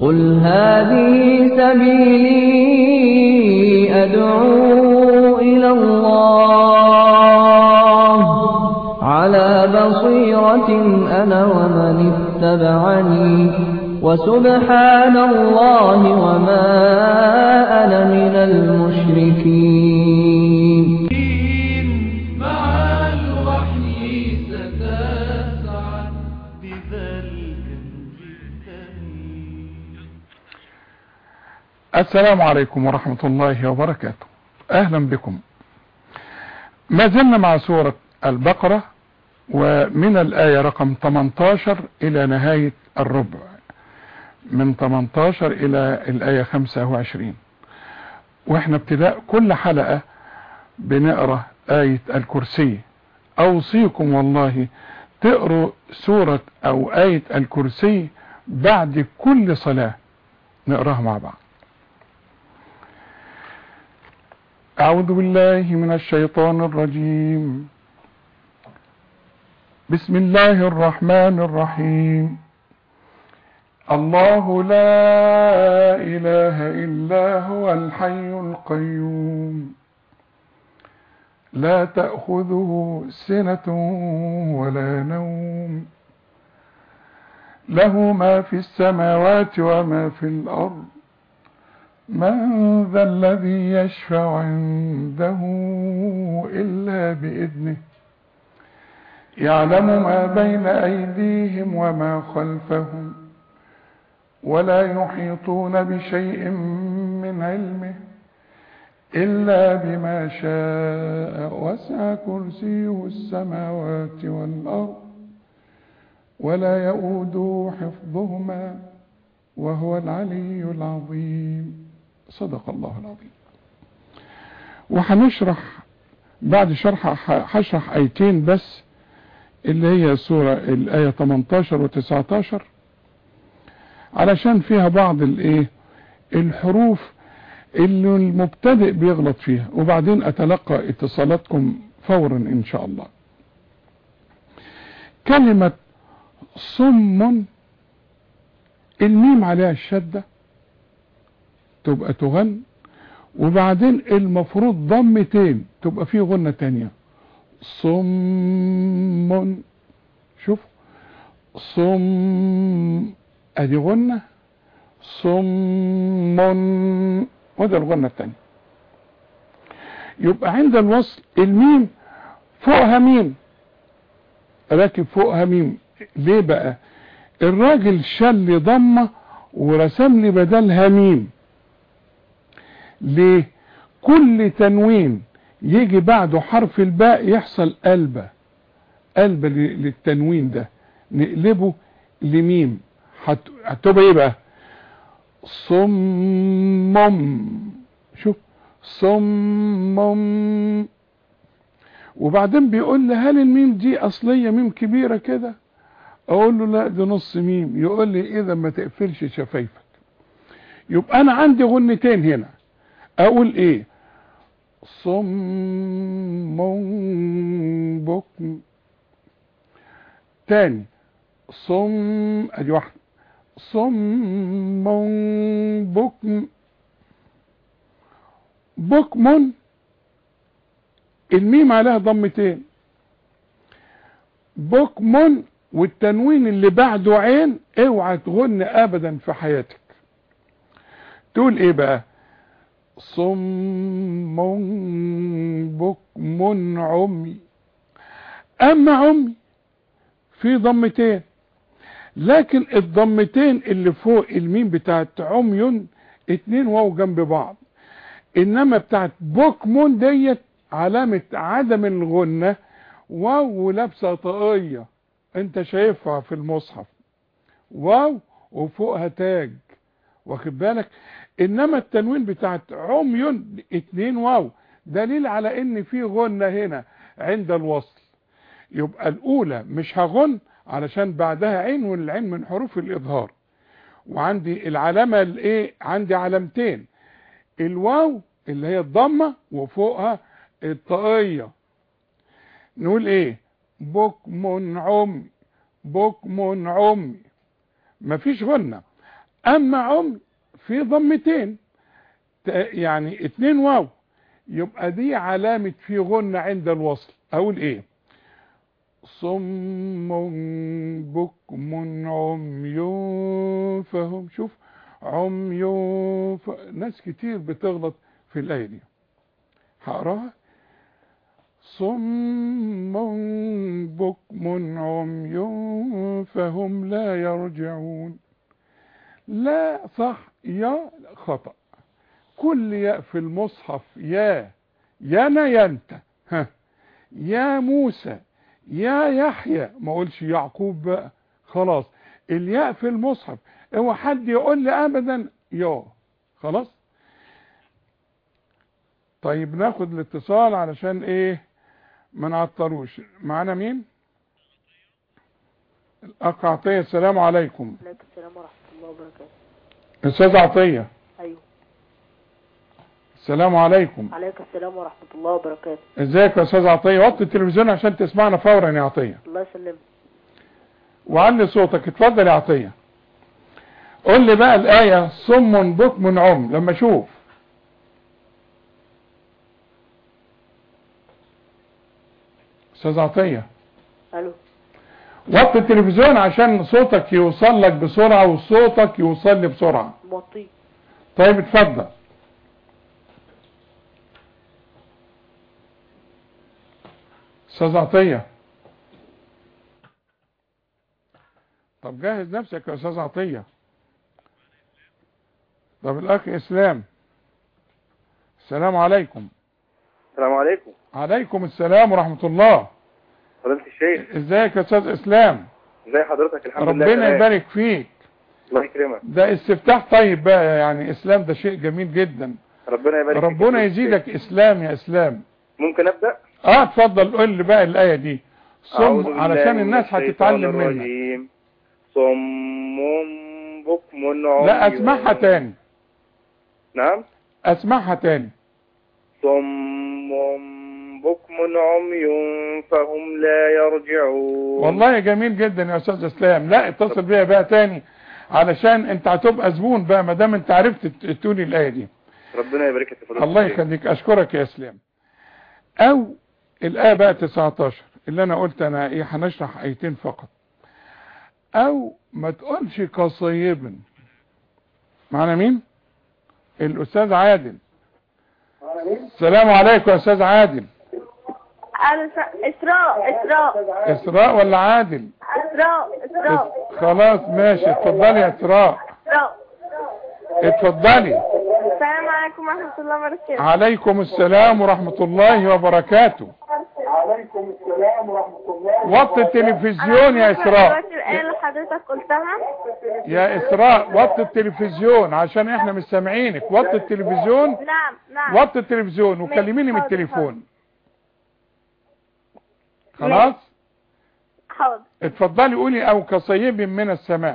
قل هذه سبيلي أدعو إلى الله على بصيرة أنا ومن اتبعني وسبحان الله وما أنا من المشركين مع الوحي ستسعد بذا الكنز الثمين السلام عليكم ورحمة الله وبركاته اهلا بكم ما زلنا مع سورة البقرة ومن الآية رقم 18 إلى نهاية الربع من 18 إلى الآية 25 واحنا ابتداء كل حلقة بنقرأ آية الكرسي أوصيكم والله تقروا سورة أو آية الكرسي بعد كل صلاة نقراها مع بعض أعوذ بالله من الشيطان الرجيم بسم الله الرحمن الرحيم الله لا إله إلا هو الحي القيوم لا تأخذه سنة ولا نوم له ما في السماوات وما في الأرض من ذا الذي يشفع عنده إلا بإذنه يعلم ما بين أيديهم وما خلفهم ولا يحيطون بشيء من علمه إلا بما شاء وسع كرسيه السماوات والأرض ولا يؤوده حفظهما وهو العلي العظيم صدق الله العظيم وهنشرح بعد شرح هشرح ايتين بس اللي هي سورة الآية 18 و 19 علشان فيها بعض الايه الحروف اللي المبتدئ بيغلط فيها وبعدين اتلقى اتصالاتكم فورا ان شاء الله كلمة صم الميم عليها الشدة تبقى تغن وبعدين المفروض ضمتين تبقى فيه غنة تانية صم شوف صم ادي غنة صم وده الغنة التانية يبقى عند الوصل الميم فوقها ميم راكب فوقها ميم ليه بقى الراجل شل ضمة ورسم لي بدلها ميم ليه كل تنوين يجي بعده حرف الباء يحصل قلبة قلبة للتنوين ده نقلبه لميم هتبقى ايه بقى صمم شوف صمم وبعدين بيقول لي هل الميم دي اصلية ميم كبيرة كده اقول له لا دي نص ميم يقول لي اذا ما تقفلش شفايفك يبقى انا عندي غنتين هنا اقول ايه صم بكم تاني صم ادي واحده صم بكم بكم الميم عليها ضمتين بكم والتنوين اللي بعده عين اوعى تغن ابدا في حياتك تقول ايه بقى صم بكم عمي اما عمي في ضمتين لكن الضمتين اللي فوق الميم بتاعت عمي اتنين واو جنب بعض انما بتاعت بكم ديت علامة عدم الغنة واو لابسة طاقية انت شايفها في المصحف واو وفوقها تاج واخد بالك انما التنوين بتاعت عمي اتنين واو دليل على ان في غنة هنا عند الوصل يبقى الاولى مش هغن علشان بعدها عين والعين من حروف الاظهار وعندي العلامة الايه عندي علامتين الواو اللي هي الضمة وفوقها الطاقية نقول ايه بكم عمي بكم عمي مفيش غنة اما عمي في ضمتين ت- يعني اتنين واو يبقى دي علامة في غنة عند الوصل اقول ايه صم بكم عمي فهم شوف عمي ف... ناس كتير بتغلط في الآية دي هقراها صم بكم عمي فهم لا يرجعون لا صح يا خطأ كل ياء في المصحف يا يانا يا انت ها يا موسى يا يحيى ما اقولش يعقوب بقى خلاص الياء في المصحف هو حد يقول لي ابدا يا خلاص طيب ناخد الاتصال علشان ايه ما نعطلوش معانا مين الاخ عطيه السلام عليكم عليكم السلام ورحمة الله وبركاته استاذ عطيه أيوه السلام عليكم عليكم السلام ورحمة الله وبركاته ازيك يا استاذ عطيه وطي التلفزيون عشان تسمعنا فورا يا عطيه الله يسلمك وعلي صوتك اتفضل يا عطيه قول لي بقى الايه صم بكم عم لما اشوف استاذ عطيه ألو وطي التلفزيون عشان صوتك يوصل لك بسرعه وصوتك يوصل لي بسرعه موطي طيب اتفضل استاذ عطيه طب جهز نفسك يا استاذ عطيه طب الاخ اسلام السلام عليكم السلام عليكم عليكم السلام ورحمه الله فضيلة الشيخ ازيك يا استاذ اسلام ازي حضرتك الحمد لله ربنا تمام. يبارك فيك الله يكرمك ده استفتاح طيب بقى يعني اسلام ده شيء جميل جدا ربنا يبارك فيك يا ربنا فضيلة يزيدك الشيخ. اسلام يا اسلام ممكن ابدا اه اتفضل قول لي بقى الايه دي أعوذ صم بالله علشان من الناس الشيطان هتتعلم منك الرجيم. صم بكم عمي لا اسمعها تاني نعم اسمعها تاني صم بكم عمي فهم لا يرجعون والله جميل جدا يا استاذ اسلام لا اتصل بيا بقى تاني علشان انت هتبقى زبون بقى ما دام انت عرفت ت- تقولي الايه دي ربنا يبارك لك يا فضيلة الله الشيخ. يخليك اشكرك يا اسلام او الايه بقى 19 اللي انا قلت انا ايه هنشرح ايتين فقط او ما تقولش كصيب معنا مين الاستاذ عادل السلام عليكم يا استاذ عادل إسراء إسراء اسراء ولا عادل إسراء إسراء خلاص ماشي اتفضلي يا اسراء إسراء اتفضلي السلام عليكم ورحمة الله وبركاته عليكم السلام ورحمة الله وبركاته وطي التلفزيون يا اسراء دلوقتي الآية اللي حضرتك قلتها يا اسراء وطي التلفزيون عشان احنا مش سامعينك وطي التلفزيون نعم نعم وطي التلفزيون وكلميني من حاضر، التليفون خلاص حاضر اتفضلي قولي او كصيب من السماء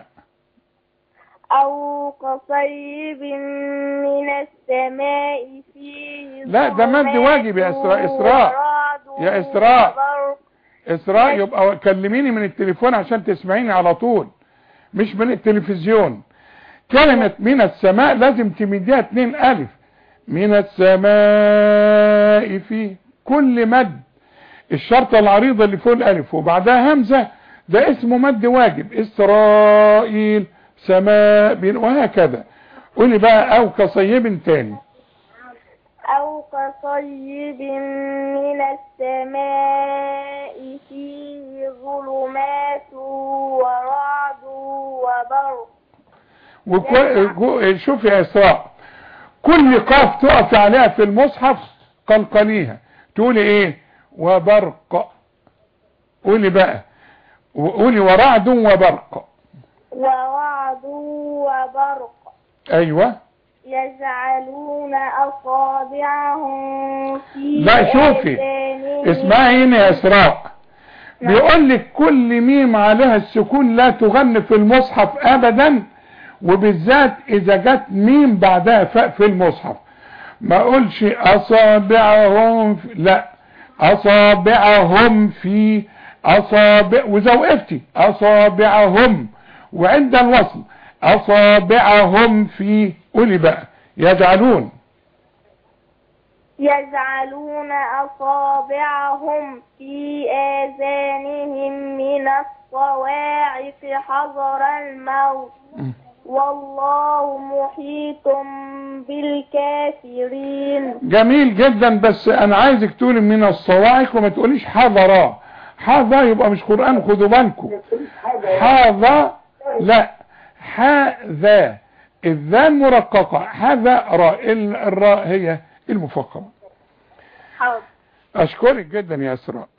أو كصيب من السماء فيه لا، ده مد ظلمات واجب يا إسراء- إسراء. ورعد يا إسراء. وبرق. اسراء يبقى كلميني من التليفون عشان تسمعيني على طول مش من التلفزيون كلمة من السماء لازم تمديها اتنين الف من السماء في كل مد الشرطة العريضة اللي فوق الالف وبعدها همزة ده اسمه مد واجب اسرائيل سماء بين- وهكذا قولي بقى او كصيب تاني أو كصيب من السماء فيه ظلمات ورعد وبرق وكو... شوف يا اسراء كل قاف تقف عليها في المصحف قلقليها تقولي ايه وبرق قولي بقى وقولي ورعد وبرق ورعد وبرق ايوه يجعلون أصابعهم في لا شوفي آذانهم اسمعي هنا يا اسراء بيقول لك كل ميم عليها السكون لا تغن في المصحف ابدا وبالذات اذا جت ميم بعدها فاء في المصحف ما اقولش اصابعهم في لا اصابعهم في اصابع واذا وقفتي اصابعهم وعند الوصل اصابعهم في قولي بقى يجعلون يجعلون أصابعهم في آذانهم من الصواعق حذر الموت والله محيط بالكافرين جميل جدا بس انا عايزك تقولي من الصواعق وما تقوليش حضرا حاضا يبقى مش قرآن خدوا بالكم حاضا لا حاذا الذال مرققة هذا راء ال- الراء هي المفخمة حاضر اشكرك جدا يا اسراء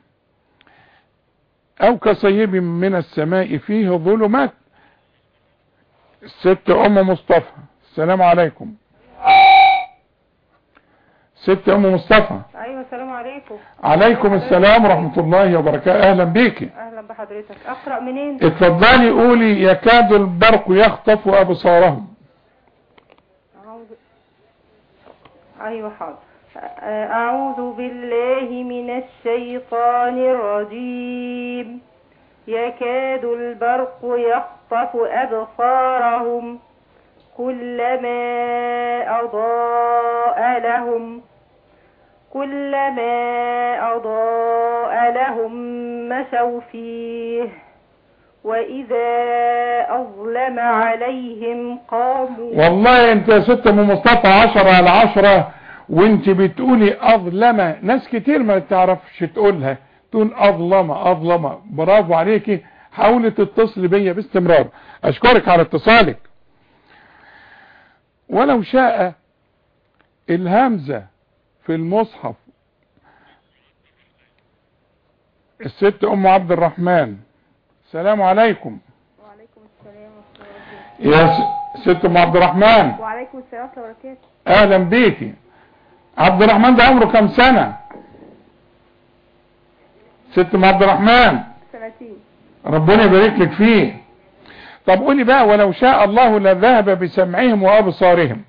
او كصيب من السماء فيه ظلمات ست ام مصطفى السلام عليكم ست ام مصطفى ايوه السلام عليكم عليكم السلام ورحمة الله وبركاته اهلا بيكي اهلا بحضرتك اقرا منين اتفضلي قولي يكاد البرق يخطف ابصارهم أعوذ... ايوه حاضر اعوذ بالله من الشيطان الرجيم يكاد البرق يخطف ابصارهم كلما اضاء لهم كلما أضاء لهم مشوا فيه وإذا أظلم عليهم قاموا والله انت يا ست ام مصطفى عشرة على عشرة وانت بتقولي اظلمة ناس كتير ما تعرفش تقولها تقول اظلمة اظلمة برافو عليكي حاولي تتصلي بيا باستمرار اشكرك على اتصالك ولو شاء الهمزة في المصحف الست ام عبد الرحمن السلام عليكم وعليكم السلام ورحمة الله يا س- ست ام عبد الرحمن وعليكم السلام ورحمة الله وبركاته اهلا بيكي عبد الرحمن ده عمره كام سنة ست ام عبد الرحمن سنتين ربنا يبارك لك فيه طب قولي بقى ولو شاء الله لذهب بسمعهم وابصارهم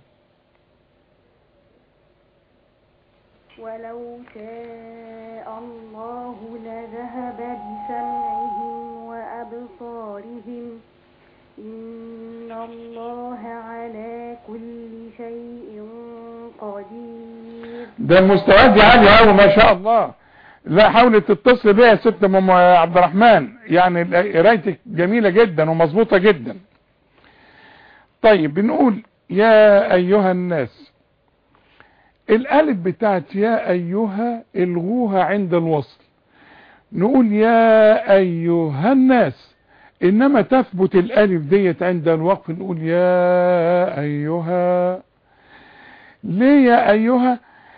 ولو شاء الله لذهب بسمعهم وأبصارهم إن الله على كل شيء قدير ده المستويات دي عالية قوي ما شاء الله لا حاولي تتصل بيها يا ست ام عبد الرحمن يعني قرايتك جميلة جدا ومظبوطة جدا طيب بنقول يا ايها الناس الالف بتاعت يا ايها الغوها عند الوصل نقول يا ايها الناس انما تثبت الالف ديت عند الوقف نقول يا ايها ليه يا ايها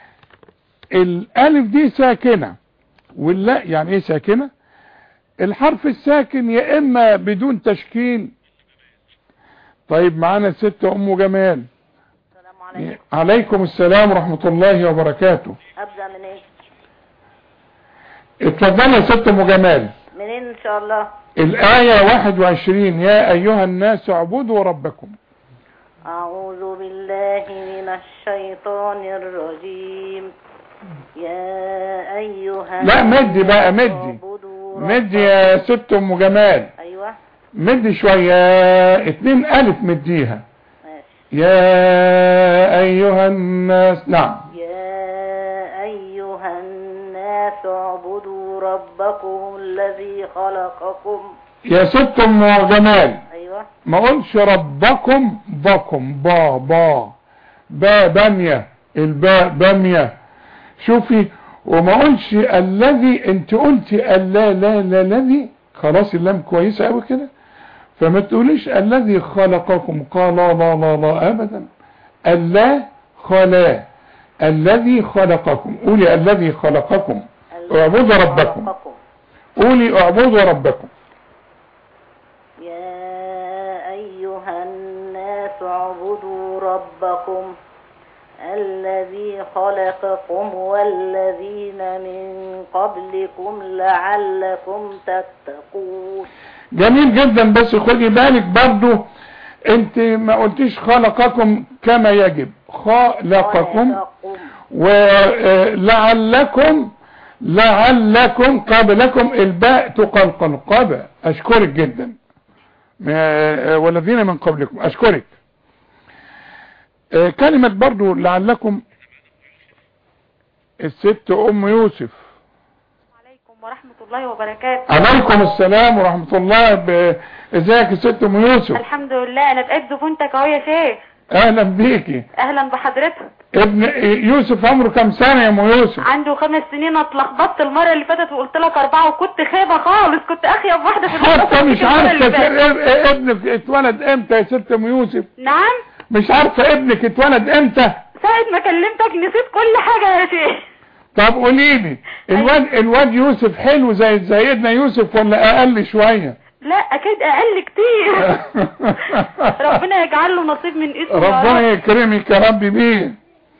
الالف دي ساكنة واللا يعني ايه ساكنة الحرف الساكن يا اما بدون تشكيل طيب معانا الست ام جمال السلام عليكم عليكم السلام ورحمة الله وبركاته ابدا منين اتفضلي يا ست ام جمال منين ان شاء الله الآية 21 يا أيها الناس اعبدوا ربكم اعوذ بالله من الشيطان الرجيم يا ايها لا مدي بقى الناس مدي اعبدوا مدي يا ست ام جمال ايوه مدي شوية اتنين ألف مديها ماشي يا أيها الناس نعم يا أيها الناس اعبدوا ربكم الذي خلقكم يا ست ام جمال أيوة ما قولش ربكم بكم با با با بامية الباء بامية شوفي وما قولش الذي انت قلتي اللا لا لا الذي خلاص اللام كويسة قوي كده فما تقوليش الذي خلقكم قال لا لا لا ابدا اللا خلا الذي خلقكم قولي الذي خلقكم اعبدوا ربكم خلقكم قولي اعبدوا ربكم يا أيها الناس اعبدوا ربكم الذي خلقكم والذين من قبلكم لعلكم تتقون جميل جدا بس خدي بالك برضو انت ما قلتيش خلقكم كما يجب خلقكم خلقكم ولعلكم لعلكم قبلكم الباء تقلقل قبل اشكرك جدا ما- والذين من قبلكم اشكرك آه، كلمة برضو لعلكم الست ام يوسف عليكم ورحمة الله وبركاته عليكم السلام ورحمة الله ب- ازيك يا ست ام يوسف الحمد لله انا بقيت زبونتك اهو يا شيخ اهلا بيكي اهلا بحضرتك ابن يوسف عمره كام سنة يا ام يوسف عنده خمس سنين اتلخبطت المرة اللي فاتت وقلت لك اربعة وكنت خايبة خالص كنت اخيب واحدة في حتى المدرسة مش المرة اللي عارفة فاتت. اب- ابنك اتولد امتى يا ست ام يوسف نعم مش عارفة ابنك اتولد امتى ساعة ما كلمتك نسيت كل حاجة يا شيخ طب قولي لي الواد الواد يوسف حلو زي سيدنا يوسف ولا اقل شوية لا اكيد اقل كتير ربنا يجعل له نصيب من اسمه يا ربنا رب يكرمك يا رب بيه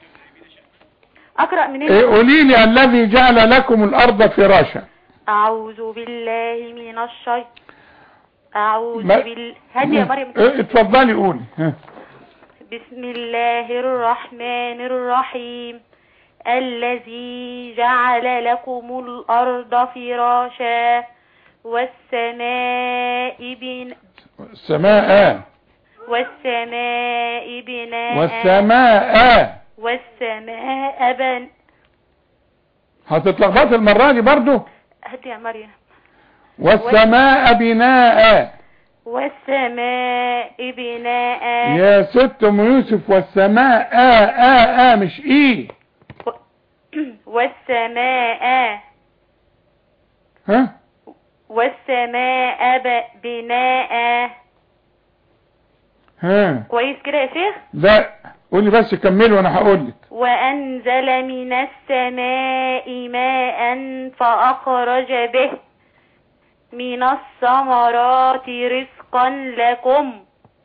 اقرأ منين إيه، قولي لي الذي جعل لكم الارض فراشا اعوذ بالله من الشيطان اعوذ ما- بال هادي يا مريم إيه، اتفضلي قولي ها. بسم الله الرحمن الرحيم الذي جعل لكم الأرض فراشا والسماء بن السماء والسماء بناء والسماء والسماء بن هتتلخبط المرة دي برضو هات يا مريم والسماء بناء والسماء بناء يا ست ام يوسف والسماء آ آ آ مش ايه والسماء ها والسماء ب- بناء ها كويس كده يا شيخ لا قولي بس كملي وانا هقول لك وأنزل من السماء ماء فأخرج به من الثمرات رزقا لكم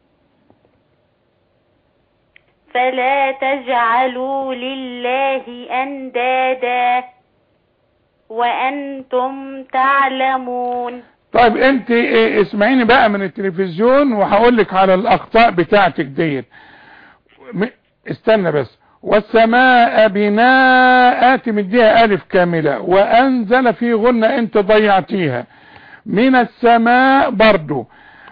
فلا تجعلوا لله أندادا وأنتم تعلمون طيب انت إيه اسمعيني بقى من التلفزيون وهقول لك على الاخطاء بتاعتك ديت م- استنى بس والسماء بناء تمديها الف كاملة وانزل في غنة انت ضيعتيها من السماء برضو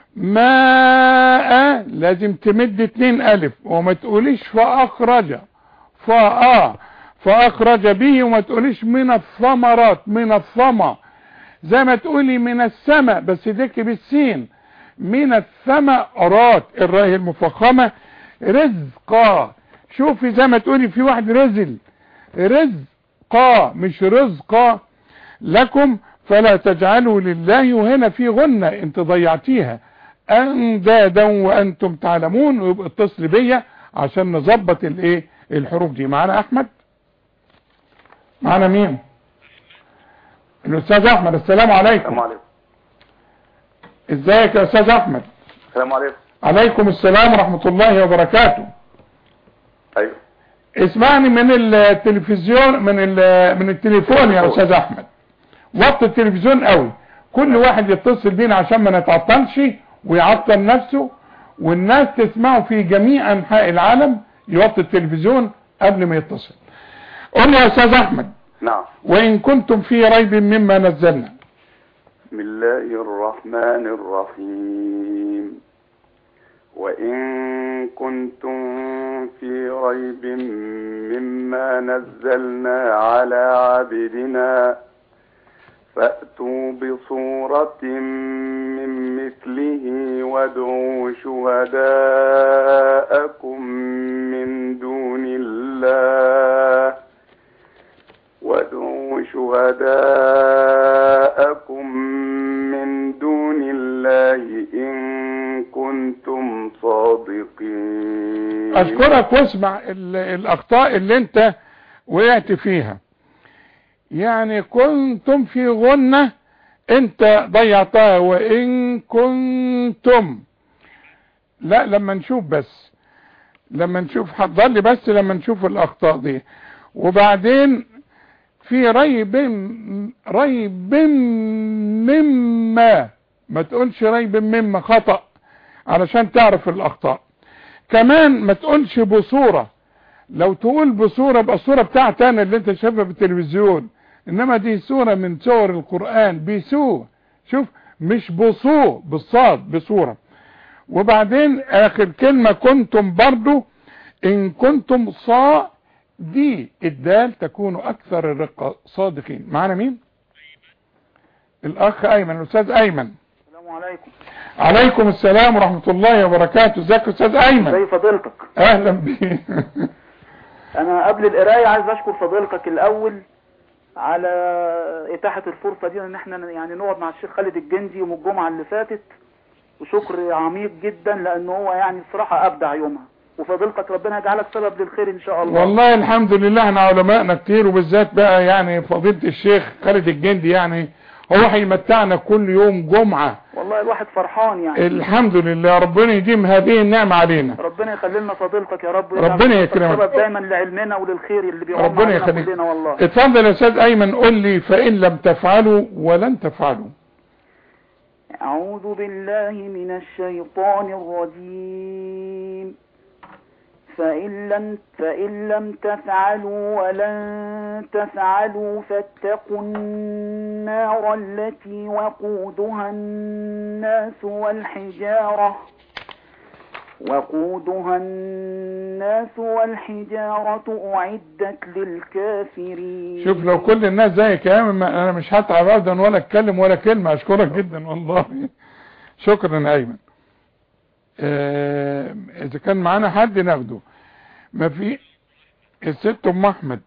ماء لازم تمد اتنين الف وما تقوليش فاخرج فا فاخرج به وما تقوليش من الثمرات من الثمر زي ما تقولي من السماء بس ديك بالسين من الثمرات الراء المفخمة رزقا شوفي زي ما تقولي في واحد رزل رزقا مش رزقا لكم فلا تجعلوا لله وهنا في غنة انت ضيعتيها اندادا وانتم تعلمون ويبقى اتصل بيا عشان نظبط الايه الحروف دي معانا احمد معانا مين الاستاذ احمد السلام عليكم السلام عليكم ازيك يا استاذ احمد السلام عليكم عليكم السلام ورحمة الله وبركاته ايوه اسمعني من التلفزيون من ال- من التليفون يا استاذ احمد وقت التلفزيون قوي كل واحد يتصل بينا عشان ما نتعطلش ويعطل نفسه والناس تسمعه في جميع انحاء العالم يوطي التلفزيون قبل ما يتصل قول لي يا استاذ احمد نعم وان كنتم في ريب مما نزلنا بسم الله الرحمن الرحيم وإن كنتم في ريب مما نزلنا على عبدنا فأتوا بصورة من مثله وادعوا شهداءكم من دون الله وادعوا شهداءكم من دون الله إن كنتم صادقين اشكرك واسمع ال- الاخطاء اللي انت وقعت فيها يعني كنتم في غنة انت ضيعتها وان كنتم لا لما نشوف بس لما نشوف حضر لي بس لما نشوف الاخطاء دي وبعدين في ريب ريب مما ما تقولش ريب مما خطأ علشان تعرف الاخطاء كمان ما تقولش بصورة لو تقول بصورة يبقى الصورة بتاعتي انا اللي انت شايفها بالتلفزيون انما دي صورة من صور القرآن بيسو شوف مش بصو بالصاد بصورة وبعدين اخر كلمة كنتم برضو ان كنتم صادي الدال تكون اكثر الرقة صادقين معنا مين الاخ ايمن الاستاذ ايمن السلام عليكم عليكم السلام ورحمة الله وبركاته ازيك يا استاذ ايمن زي فضيلتك اهلا بيك انا قبل القرايه عايز اشكر فضيلتك الاول على اتاحه الفرصه دي ان احنا يعني نقعد مع الشيخ خالد الجندي يوم الجمعه اللي فاتت وشكر عميق جدا لان هو يعني الصراحه ابدع يومها وفضيلتك ربنا يجعلك سبب للخير ان شاء الله والله الحمد لله احنا علمائنا كتير وبالذات بقى يعني فضيلة الشيخ خالد الجندي يعني هو هيمتعنا كل يوم جمعة والله الواحد فرحان يعني الحمد لله ربنا يديم هذه النعمة علينا ربنا يخلي لنا فضيلتك يا رب ربنا يكرمك. سبب دايما لعلمنا وللخير اللي بيعم ربنا علينا يخليك كلنا والله اتفضل يا استاذ ايمن قول لي فان لم تفعلوا ولن تفعلوا أعوذ بالله من الشيطان الرجيم فإن لم, فإن لم تفعلوا ولن تفعلوا فاتقوا النار التي وقودها الناس والحجارة وقودها الناس والحجارة أعدت للكافرين شوف لو كل الناس زيك يا ايمن ما- انا مش هتعب ابدا ولا اتكلم ولا كلمة اشكرك جدا والله شكرا يا ايمن آه، اذا كان معانا حد ناخده ما في الست ام احمد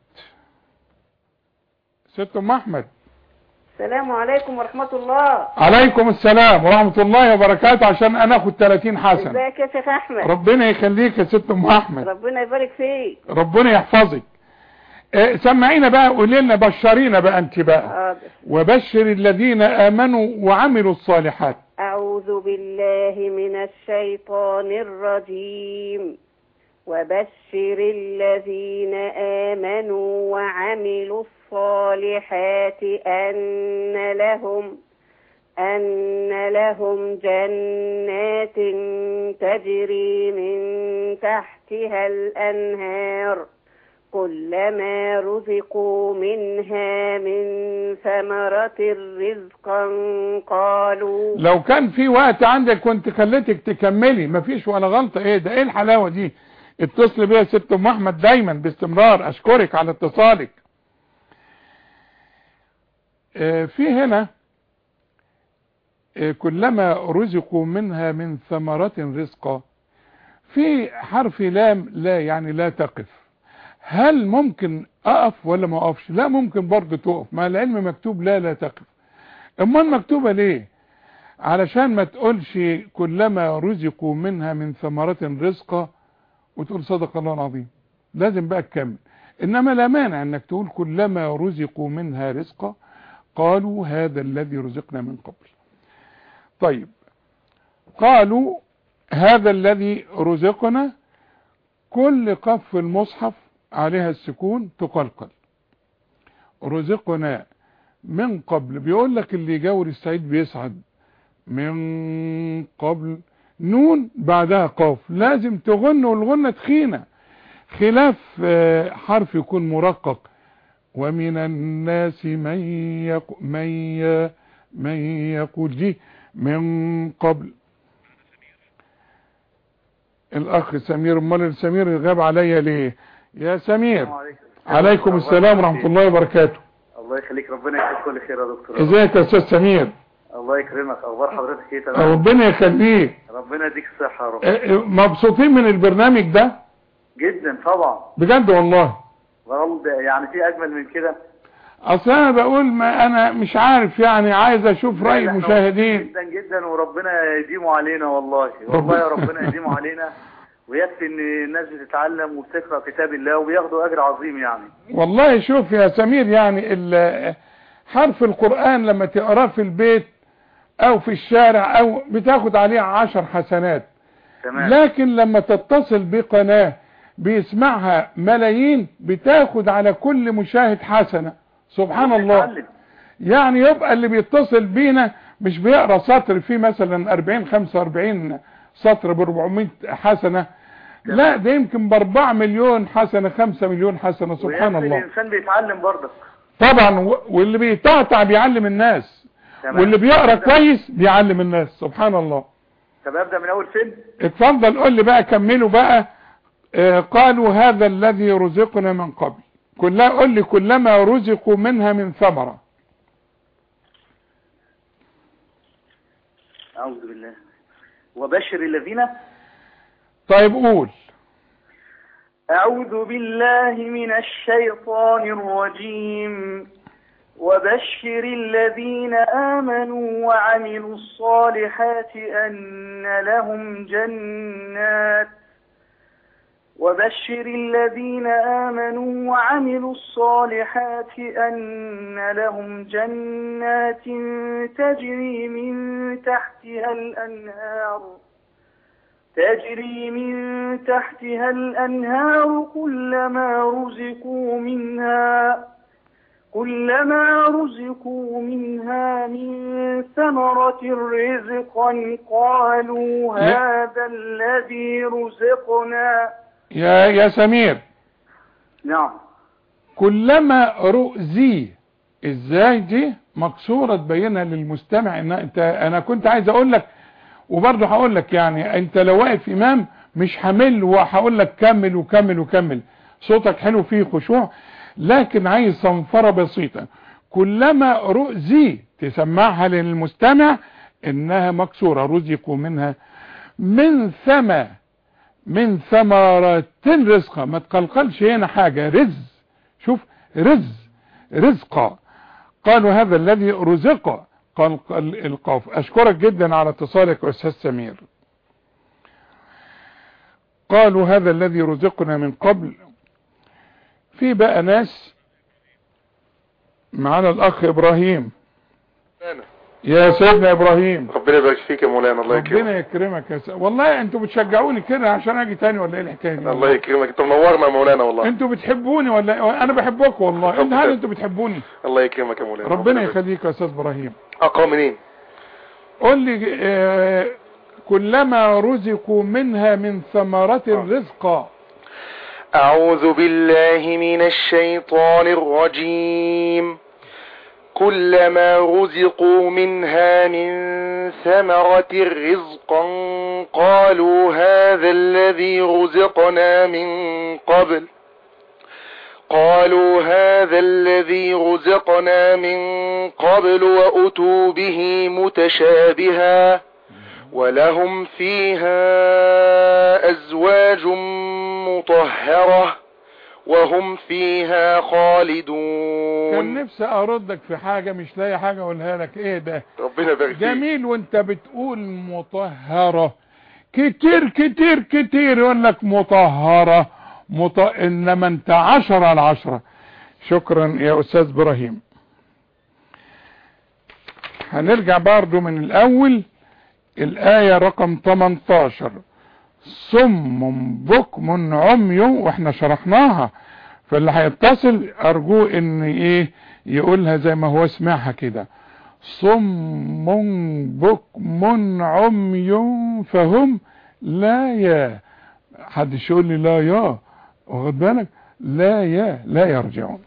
ست ام احمد السلام عليكم ورحمة الله عليكم السلام ورحمة الله وبركاته عشان انا اخد 30 حسن ازيك يا شيخ احمد ربنا يخليك يا ست ام احمد ربنا يبارك فيك ربنا يحفظك آه، سمعينا بقى قولي لنا بشرينا بقى انت بقى حاضر وبشر الذين امنوا وعملوا الصالحات أعوذ بالله من الشيطان الرجيم وبشر الذين آمنوا وعملوا الصالحات أن لهم أن لهم جنات تجري من تحتها الأنهار كلما رزقوا منها من ثمرة رزقا قالوا لو كان في وقت عندك كنت خليتك تكملي مفيش ولا غلطة ايه ده ايه الحلاوة دي اتصل بيا يا ست ام احمد دايما باستمرار اشكرك على اتصالك آه، في هنا آه، كلما رزقوا منها من ثمرة رزقا في حرف لام لا يعني لا تقف هل ممكن اقف ولا ما اقفش لا ممكن برضه تقف ما العلم مكتوب لا لا تقف امال مكتوبة ليه علشان ما تقولش كلما رزقوا منها من ثمرة رزقا وتقول صدق الله العظيم لازم بقى تكمل انما لا مانع انك تقول كلما رزقوا منها رزقا قالوا هذا الذي رزقنا من قبل طيب قالوا هذا الذي رزقنا كل قف في المصحف عليها السكون تقلقل رزقنا من قبل بيقول لك اللي يجاور السعيد بيسعد من قبل نون بعدها قاف لازم تغن والغنة تخينة خلاف آه، حرف يكون مرقق ومن الناس من يق... من ي... من يقول دي من قبل الاخ سمير امال سمير غاب عليا ليه يا سمير عليكم السلام ورحمة الله وبركاته الله يخليك ربنا يكفيك كل خير يا دكتور ازيك يا استاذ سمير الله يكرمك اخبار حضرتك ايه تمام ربنا يخليك ربنا يديك الصحه يا رب اه، اه، مبسوطين من البرنامج ده جدا طبعا بجد والله والله يعني في اجمل من كده اصل انا بقول ما انا مش عارف يعني عايز اشوف لا، رأي لا، المشاهدين جدا جدا وربنا يديمه علينا والله والله يا ربنا يديمه علينا ويكفي ان الناس بتتعلم وبتقرا كتاب الله وبياخدوا اجر عظيم يعني والله شوف يا سمير يعني ال- حرف القرآن لما تقراه في البيت او في الشارع او بتاخد عليه عشر حسنات تمام لكن لما تتصل بقناة بيسمعها ملايين بتاخد على كل مشاهد حسنة سبحان الله بتتعلم. يعني يبقى اللي بيتصل بينا مش بيقرا سطر فيه مثلا 40 45 سطر ب 400 حسنه لا ده يمكن ب 4 مليون حسنه 5 مليون حسنه سبحان ويكفي الله الانسان بيتعلم برضك طبعا و- واللي بيتعتع بيعلم الناس تمام. واللي بيقرا كويس بيعلم الناس سبحان الله طب ابدا من اول فين اتفضل قول لي بقى كملوا بقى آه، قالوا هذا الذي رزقنا من قبل كلها قول لي كلما رزقوا منها من ثمرة اعوذ بالله وبشر الذين طيب قول أعوذ بالله من الشيطان الرجيم وبشر الذين آمنوا وعملوا الصالحات أن لهم جنات وبشر الذين آمنوا وعملوا الصالحات أن لهم جنات تجري من تحتها الأنهار تجري من تحتها الأنهار كلما رزقوا منها كلما رزقوا منها من ثمرة رزقا قالوا يا- هذا الذي رزقنا يا يا سمير نعم كلما رؤزي ازاي دي مكسورة تبينها للمستمع ان انت انا كنت عايز اقول لك وبرضه هقول لك يعني انت لو واقف امام مش همل وهقول لك كمل وكمل وكمل صوتك حلو فيه خشوع لكن عايز صنفرة بسيطة كلما رؤزي تسمعها للمستمع انها مكسورة رزقوا منها من ثمى من ثمرة رزقا ما تقلقلش هنا حاجة رز شوف رز رزقا قالوا هذا الذي رزق قال قال القاف اشكرك جدا على اتصالك يا استاذ سمير قالوا هذا الذي رزقنا من قبل في بقى ناس معانا الاخ ابراهيم يا سيدنا ابراهيم ربنا يبارك فيك يا مولانا الله يكرمك ربنا يكرمك يا سيدنا والله انتوا بتشجعوني كده عشان اجي تاني ولا ايه الحكايه دي الله يكرمك انت منورنا يا مولانا والله انتوا بتحبوني ولا انا بحبكم والله انت هل انتوا بتحبوني الله يكرمك يا مولانا ربنا يبارك. يخليك يا استاذ ابراهيم اقرا منين قول لي آه، كلما رزقوا منها من ثمرات رزقا أعوذ بالله من الشيطان الرجيم كلما رزقوا منها من ثمرة رزقا قالوا هذا الذي رزقنا من قبل قالوا هذا الذي رزقنا من قبل وأتوا به متشابها ولهم فيها أزواج مطهرة وهم فيها كان خالدون نفسي اردك في حاجة مش لاقي حاجة اقولها لك ايه ده ربنا يبارك فيك جميل وانت بتقول مطهرة كتير كتير كتير يقول لك مطهرة مط... انما انت عشرة على عشرة شكرا يا استاذ ابراهيم هنرجع برضو من الاول الاية رقم 18 صم بكم عمي واحنا شرحناها فاللي هيتصل ارجوه ان ايه يقولها زي ما هو سمعها كده صم بكم عمي فهم لا يا حدش يقول لي لا يا واخد بالك لا يا لا يرجعون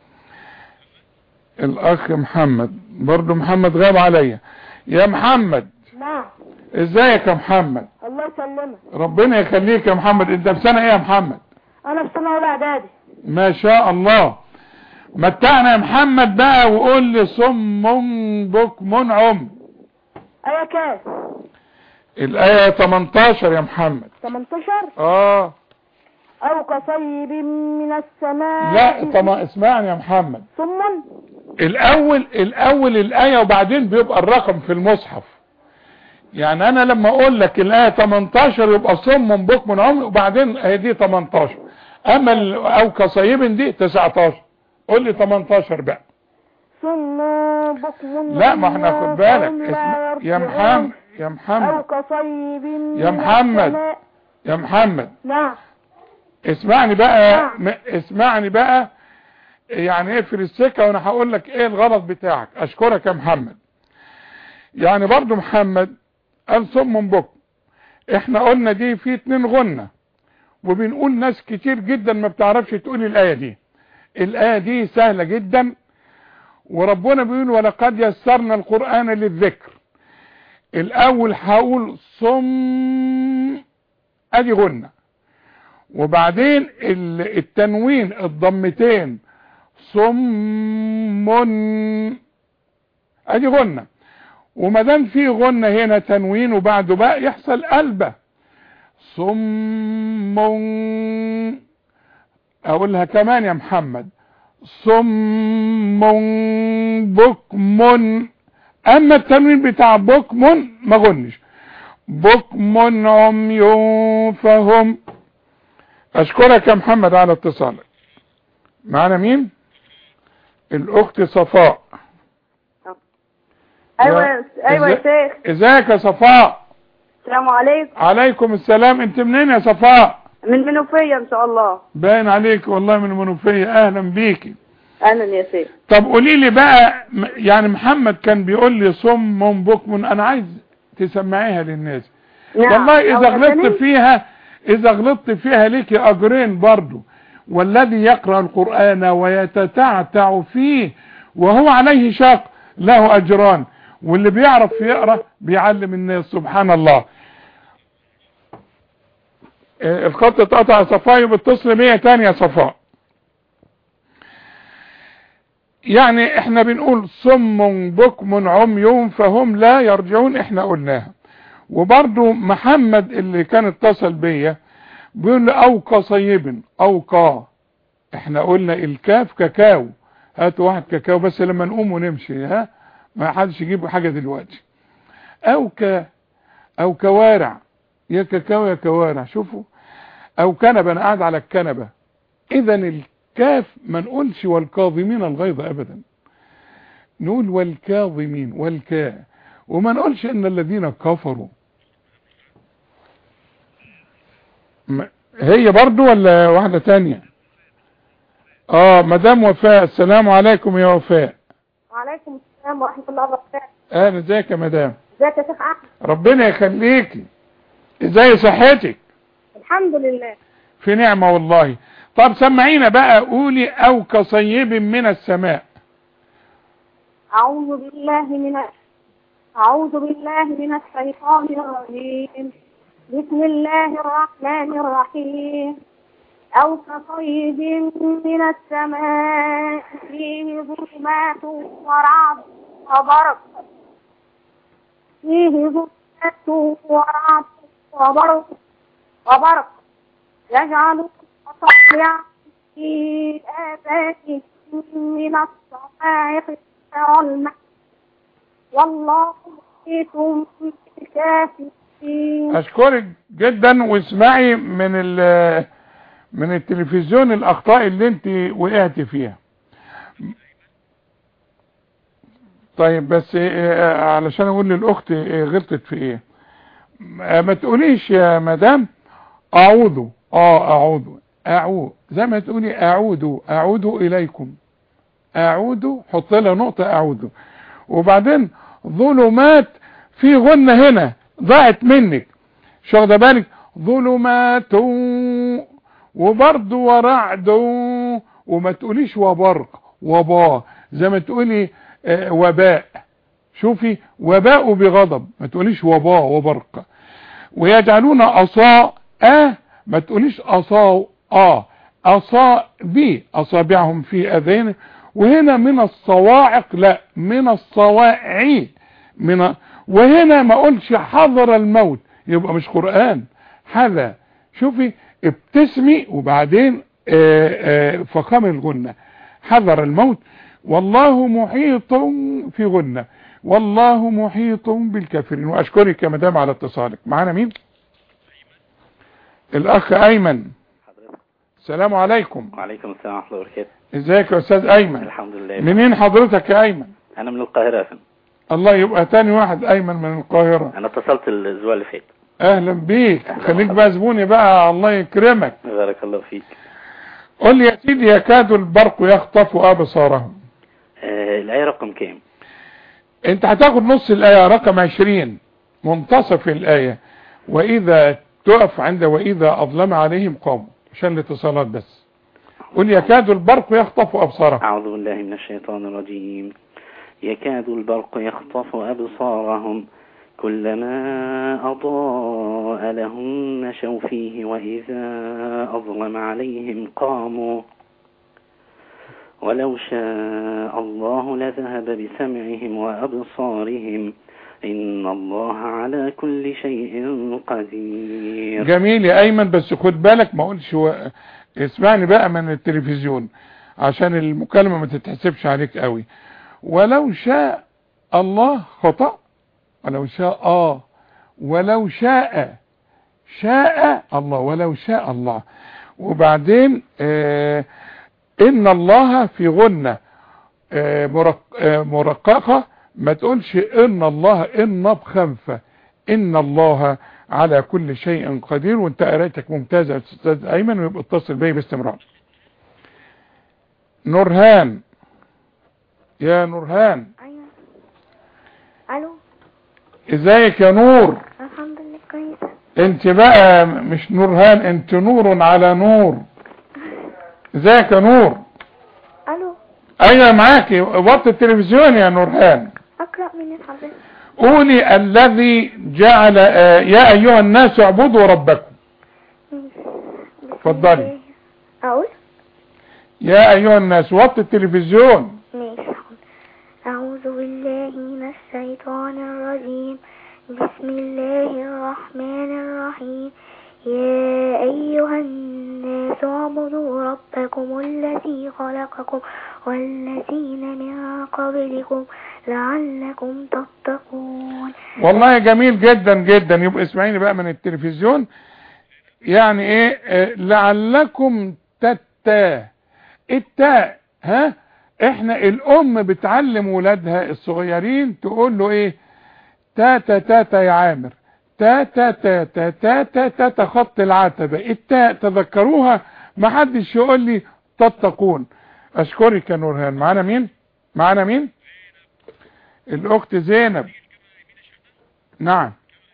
الاخ محمد برضو محمد غاب عليا يا محمد نعم ازيك يا محمد الله يسلمك ربنا يخليك يا محمد انت في سنه ايه يا محمد انا في سنه اولى اعدادي ما شاء الله متعنا يا محمد بقى وقول لي صم بكم عم ايه كام الايه 18 يا محمد 18 اه او كصيب من السماء لا طبعا اسمعني يا محمد ثم الاول الاول الايه وبعدين بيبقى الرقم في المصحف يعني انا لما اقول لك الايه 18 يبقى صم بكم عمي وبعدين هي دي 18 اما ال- او كصيب دي 19 قول لي 18 بقى ثم بكم لا ما احنا خد بالك فهم لا اسم... يا يرجعون. محمد يا او محمد كصيب من يا محمد. السماء. يا محمد نعم اسمعني بقى نعم. م... اسمعني بقى يعني ايه في السكه وانا هقول لك ايه الغلط بتاعك اشكرك يا محمد يعني برضو محمد قال صم بكم احنا قلنا دي في اتنين غنة وبنقول ناس كتير جدا ما بتعرفش تقول الايه دي الايه دي سهله جدا وربنا بيقول ولقد يسرنا القران للذكر الاول هقول صم ادي غنة وبعدين ال- التنوين الضمتين صم ادي غنة وما دام في غنة هنا تنوين وبعده بقى يحصل قلبة صم اقولها كمان يا محمد صم بكم اما التنوين بتاع بكم ما غنش بكم عمي فهم اشكرك يا محمد على اتصالك معنا مين الاخت صفاء ايوه يا- ايوه يا إزاي- شيخ ازيك يا صفاء السلام عليكم عليكم السلام انت منين يا صفاء من منوفية ان شاء الله باين عليك والله من المنوفية اهلا بيكي اهلا يا شيخ طب قولي لي بقى م- يعني محمد كان بيقول لي صم بكم انا عايز تسمعيها للناس نعم. والله اذا أو غلطت مثلاً- فيها اذا غلطت فيها ليكي اجرين برضو والذي يقرأ القرآن ويتتعتع فيه وهو عليه شاق له اجران واللي بيعرف يقرأ بيعلم الناس سبحان الله آه، الخط اتقطع يا صفاء بتصل بيا تاني يا صفاء يعني احنا بنقول صم بكم عمي فهم لا يرجعون احنا قلناها وبرضو محمد اللي كان اتصل بيا بيقول لي او كصيب او كا احنا قلنا الكاف كاكاو هات واحد كاكاو بس لما نقوم ونمشي ها ما حدش يجيب حاجة دلوقتي او ك او كوارع يا كاكاو يا كوارع شوفوا او كنبه انا قاعد على الكنبه اذا الكاف ما نقولش والكاظمين الغيظ ابدا نقول والكاظمين والكا وما نقولش ان الذين كفروا ما- هي برضو ولا واحدة تانية اه مدام وفاء السلام عليكم يا وفاء وعليكم السلام ورحمة الله وبركاته اهلا ازيك يا مدام ازيك يا شيخ احمد ربنا يخليكي ازاي صحتك الحمد لله في نعمة والله طب سمعينا بقى قولي او كصيب من السماء أعوذ بالله من أعوذ بالله من الشيطان الرجيم بسم الله الرحمن الرحيم أو كصيب من السماء فيه ظلمات ورعد وبرق فيه ظلمات ورعد وبرق وبرق يجعل أصابع في آذانهم من الصواعق والماء والله محيط بالكافرين اشكرك جدا واسمعي من ال من التلفزيون الاخطاء اللي انت وقعت فيها طيب بس إيه علشان اقول للاخت إيه غلطت في ايه ما ما تقوليش يا مدام اعوذ اه اعوذ اعوذ زي ما تقولي اعود اعود اليكم اعود حط لها نقطة اعوذ وبعدين ظلمات في غنة هنا ضاعت منك مش واخده بالك ظلمات وبرد ورعد وما تقوليش وبرق وبا زي ما تقولي آه، وباء شوفي وباء بغضب ما تقوليش وبا وبرق ويجعلون أصاء آه ما تقوليش أصاء آه أصاء بي أصابعهم في أذين وهنا من الصواعق لا من الصواعي من وهنا ما اقولش حضر الموت يبقى مش قرآن هذا شوفي ابتسمي وبعدين آه، آه، فخام الغنة حضر الموت والله محيط في غنة والله محيط بالكافرين واشكرك يا مدام على اتصالك معانا مين الاخ ايمن السلام عليكم وعليكم السلام ورحمة الله وبركاته ازيك يا استاذ ايمن الحمد لله منين حضرتك يا ايمن أنا من القاهرة يا فندم الله يبقى تاني واحد ايمن من القاهرة أنا اتصلت الأسبوع اللي فات اهلا بيك خليك بقى زبوني بقى الله يكرمك بارك الله فيك قل لي يا سيدي يكاد البرق يخطف ابصارهم آه الآية رقم كام انت هتاخد نص الايه رقم 20 منتصف الايه واذا تقف عند واذا اظلم عليهم قاموا عشان الاتصالات بس قل يكاد البرق يخطف ابصارهم أعوذ بالله من الشيطان الرجيم يكاد البرق يخطف أبصارهم كلما أضاء لهم مشوا فيه وإذا أظلم عليهم قاموا ولو شاء الله لذهب بسمعهم وأبصارهم إن الله على كل شيء قدير جميل يا ايمن بس خد بالك ما اقولش و... اسمعني بقى من التلفزيون عشان المكالمة ما تتحسبش عليك قوي ولو شاء الله خطأ ولو شاء اه ولو شاء شاء الله ولو شاء الله وبعدين آه ان الله في غنة آه مرق آه مرققة ما تقولش ان الله ان بخنفة ان الله على كل شيء قدير وانت قرايتك ممتازة يا استاذ ايمن ويبقى اتصل بي باستمرار نورهان يا نورهان الو ازيك يا نور الحمد لله كويسه انت بقى مش نورهان انت نور على نور ازيك يا نور الو ايوه معاكي وطي التلفزيون يا نورهان اقرا من حضرتك قولي الذي جعل آه، يا ايها الناس اعبدوا ربكم اتفضلي اقول يا ايها الناس وطي التلفزيون ماشي أعوذ بالله من الشيطان الرجيم بسم الله الرحمن الرحيم يا أيها الناس اعبدوا ربكم الذي خلقكم والذين من قبلكم لعلكم تتقون والله جميل جدا جدا يبقى اسمعيني بقى من التلفزيون يعني ايه آه، لعلكم تتا التاء ها احنا الام بتعلم ولادها الصغيرين تقول له ايه تاتا تاتا يا عامر تاتا تاتا تاتا تاتا خط العتبة التاء تذكروها ما حدش يقول لي تتقون اشكرك يا نورهان معانا مين معانا مين الاخت زينب نعم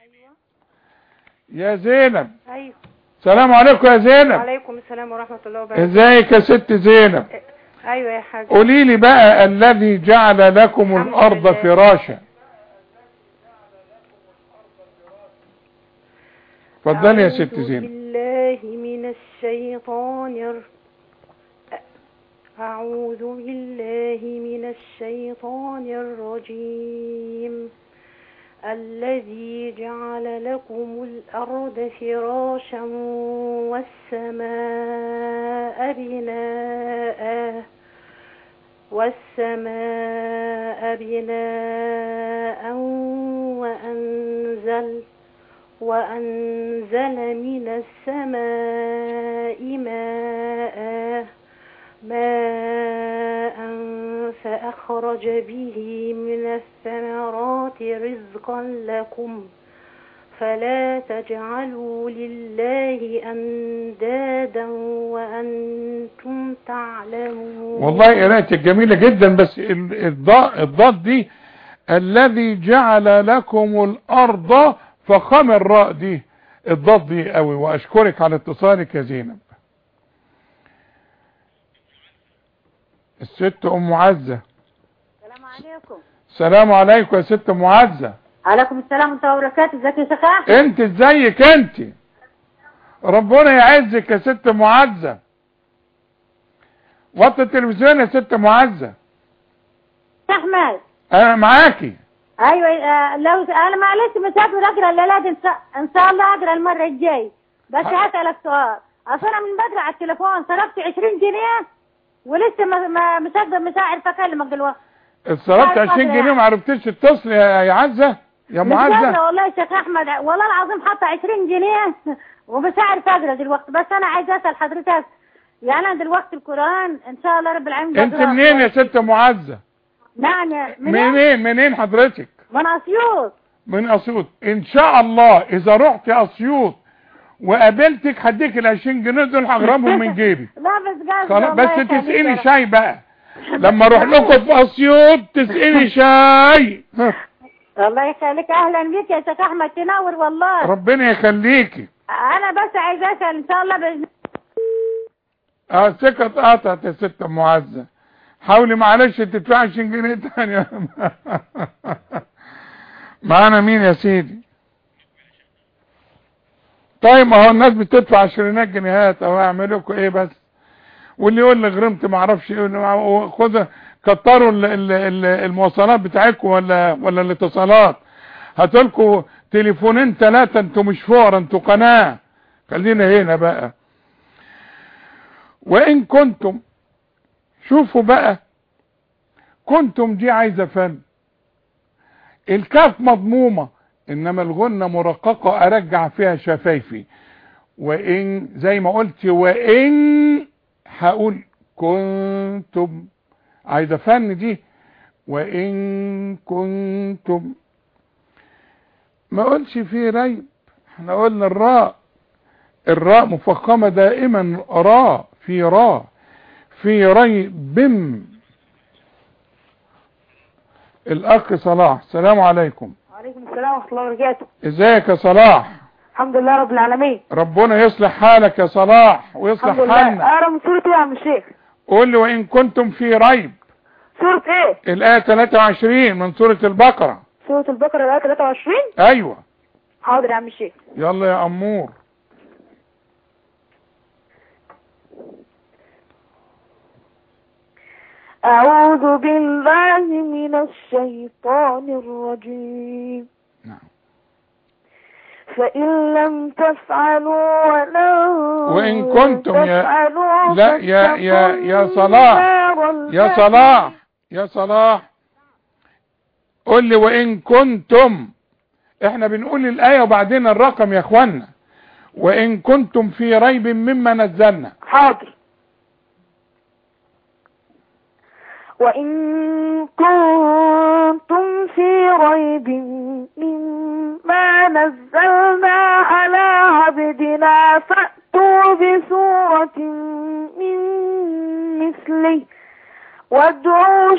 يا زينب ايوه السلام عليكم يا زينب وعليكم السلام ورحمة الله وبركاته ازيك يا ست زينب ايوه يا حاج قولي لي بقى الذي جعل لكم الارض فراشا اتفضلي يا ست أعوذ زينب بالله من الشيطان الر... أعوذ بالله من الشيطان الرجيم الذي جعل لكم الأرض فراشا والسماء بناء والسماء بناء وأنزل وأنزل من السماء ماء ماء فأخرج به من الثمرات رزقا لكم فلا تجعلوا لله أندادا وأنتم تعلمون والله قراءتك جميلة جدا بس ال- الضاء الضاد دي الذي جعل لكم الارض فخم الراء دي الضاد دي قوي واشكرك على اتصالك يا زينب الست ام عزة السلام عليكم السلام عليكم يا ست ام عزة عليكم السلام ورحمة الله وبركاته ازيك يا شيخ احمد انت ازيك انت ربنا يعزك يا ست معزة وطي التلفزيون يا ست معزة شيخ احمد انا معاكي ايوه آه، لو انا معلش مسافر اقرا الليله دي ان شاء ان شاء الله اقرا المره الجاي بس هسالك سؤال اصل انا من بدري على التليفون صرفت 20 جنيه ولسه ما ما مش هقدر مش عارف اكلمك دلوقتي اتصرفت عارفة 20 يعني. جنيه ما عرفتش تتصل يا يا عزة يا مش قادرة معزة والله يا شيخ احمد والله العظيم حاطه 20 جنيه ومش عارف اقرا دلوقتي بس انا عايزه اسال حضرتك يعني انا دلوقتي القران ان شاء الله رب العالمين انت بقرأ. منين يا ست معزة نعم يا- منين منين منين حضرتك من اسيوط من اسيوط ان شاء الله اذا رحت اسيوط وقابلتك هديك ال 20 جنيه دول هغرمهم من جيبي لا بس قصدي خلاص والله بس يخليك يا تسقيني رب. شاي بقى لما اروح لكم في اسيوط تسقيني شاي الله يخليك اهلا بيك يا شيخ احمد تنور والله ربنا يخليكي انا بس عايزه اسال ان شاء الله باذن اه السكة اتقطعت يا ست معزة حاولي معلش تدفعي 20 جنيه تاني معانا مين يا سيدي طيب ما هو الناس بتدفع عشرينات جنيهات او اعمل لكم ايه بس واللي يقول لي غرمت ما اعرفش ايه خد كتروا ال- ال- ال- المواصلات بتاعتكم ولا ولا الاتصالات هاتوا لكم تليفونين ثلاثه انتوا مش فقراء انتوا قناه خلينا هنا بقى وان كنتم شوفوا بقى كنتم دي عايزه فن الكاف مضمومه انما الغنه مرققه ارجع فيها شفايفي وان زي ما قلت وان هقول كنتم عايزه فن دي وان كنتم ما قلش في ريب احنا قلنا الراء الراء مفخمه دائما راء في راء في ريب الاخ صلاح السلام عليكم وعليكم السلام ورحمة الله وبركاته ازيك يا صلاح الحمد لله رب العالمين ربنا يصلح حالك يا صلاح ويصلح الحمد لله حالنا اقرا من سورة ايه يا عم الشيخ قول لي وان كنتم في ريب سورة ايه الايه 23 من سوره البقره سورة البقرة الآية 23 ايوه حاضر يا عم الشيخ يلا يا امور أعوذ بالله من الشيطان الرجيم نعم. فإن لم تفعلوا ولن وإن كنتم يا تفعلوا لا يا يا يا فاتقوا صلاح النار يا التي- صلاح يا صلاح قول لي وإن كنتم احنا بنقول الآية وبعدين الرقم يا اخوانا وإن كنتم في ريب مما نزلنا حاضر وإن كنتم في ريب مما نزلنا على عبدنا فأتوا بسورة من مثله وادعوا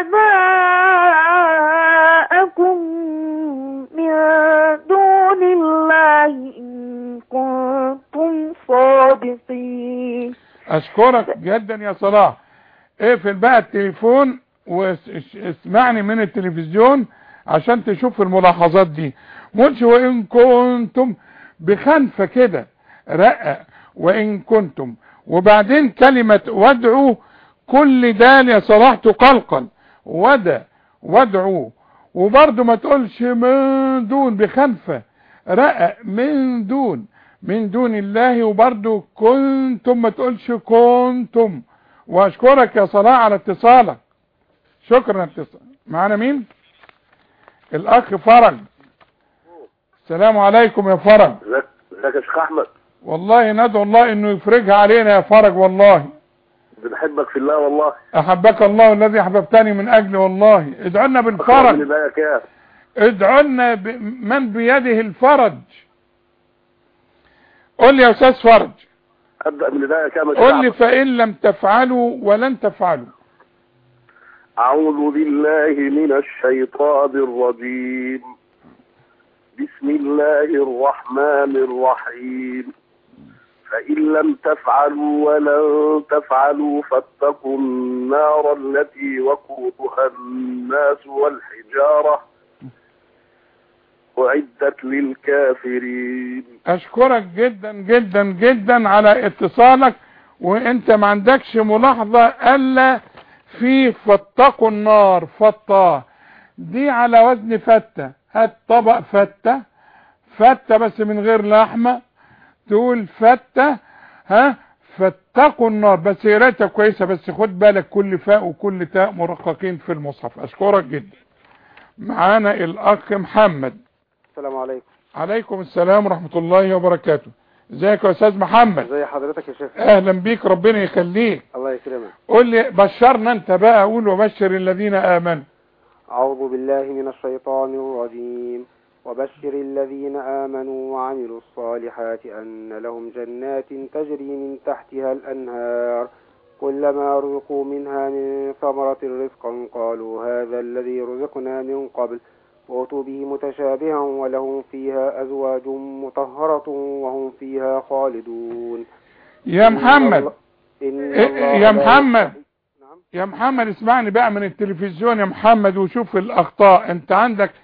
شهداءكم من دون الله إن كنتم صادقين اشكرك جدا يا صلاح اقفل بقى التليفون واسمعني من التلفزيون عشان تشوف الملاحظات دي مش وان كنتم بخنفة كده رقق وان كنتم وبعدين كلمة وادعوا كل دال يا صلاح تقلقل ودا وادعوا وبرضه ما تقولش من دون بخنفة رقق من دون من دون الله وبرضه كنتم ما تقولش كنتم واشكرك يا صلاح على اتصالك شكرا اتصال معانا مين الاخ فرج السلام عليكم يا فرج ازيك ازيك يا شيخ احمد والله ندعو الله انه يفرجها علينا يا فرج والله بنحبك في الله والله احبك الله الذي احببتني من اجله والله ادعوا لنا من بالفرج بالك يا ادعوا لنا ب... من بيده الفرج قول لي يا استاذ فرج ابدا من بدايه كام يا شيخ قل لي أحمد؟ فإن لم تفعلوا ولن تفعلوا اعوذ بالله من الشيطان الرجيم بسم الله الرحمن الرحيم فإن لم تفعلوا ولن تفعلوا فاتقوا النار التي وقودها الناس والحجارة أعدت للكافرين اشكرك جدا جدا جدا على اتصالك وانت ما عندكش ملاحظة الا في فاتقوا النار فطاه دي على وزن فتة هات طبق فتة فتة بس من غير لحمة تقول فتة ها فاتقوا النار بس قرايتها كويسة بس خد بالك كل فاء وكل تاء مرققين في المصحف اشكرك جدا معانا الاخ محمد السلام عليكم عليكم السلام ورحمة الله وبركاته ازيك يا استاذ محمد ازي حضرتك يا شيخ اهلا بيك ربنا يخليك الله يكرمك قول لي بشرنا انت بقى قول وبشر الذين امنوا أعوذ بالله من الشيطان الرجيم وبشر الذين آمنوا وعملوا الصالحات أن لهم جنات تجري من تحتها الأنهار كلما رزقوا منها من ثمرة رزقا قالوا هذا الذي رزقنا من قبل وأتوا به متشابها ولهم فيها أزواج مطهرة وهم فيها خالدون يا إن محمد الله- إن إيه- الله يا لا محمد يا محمد اسمعني بقى من التلفزيون يا محمد وشوف الاخطاء انت عندك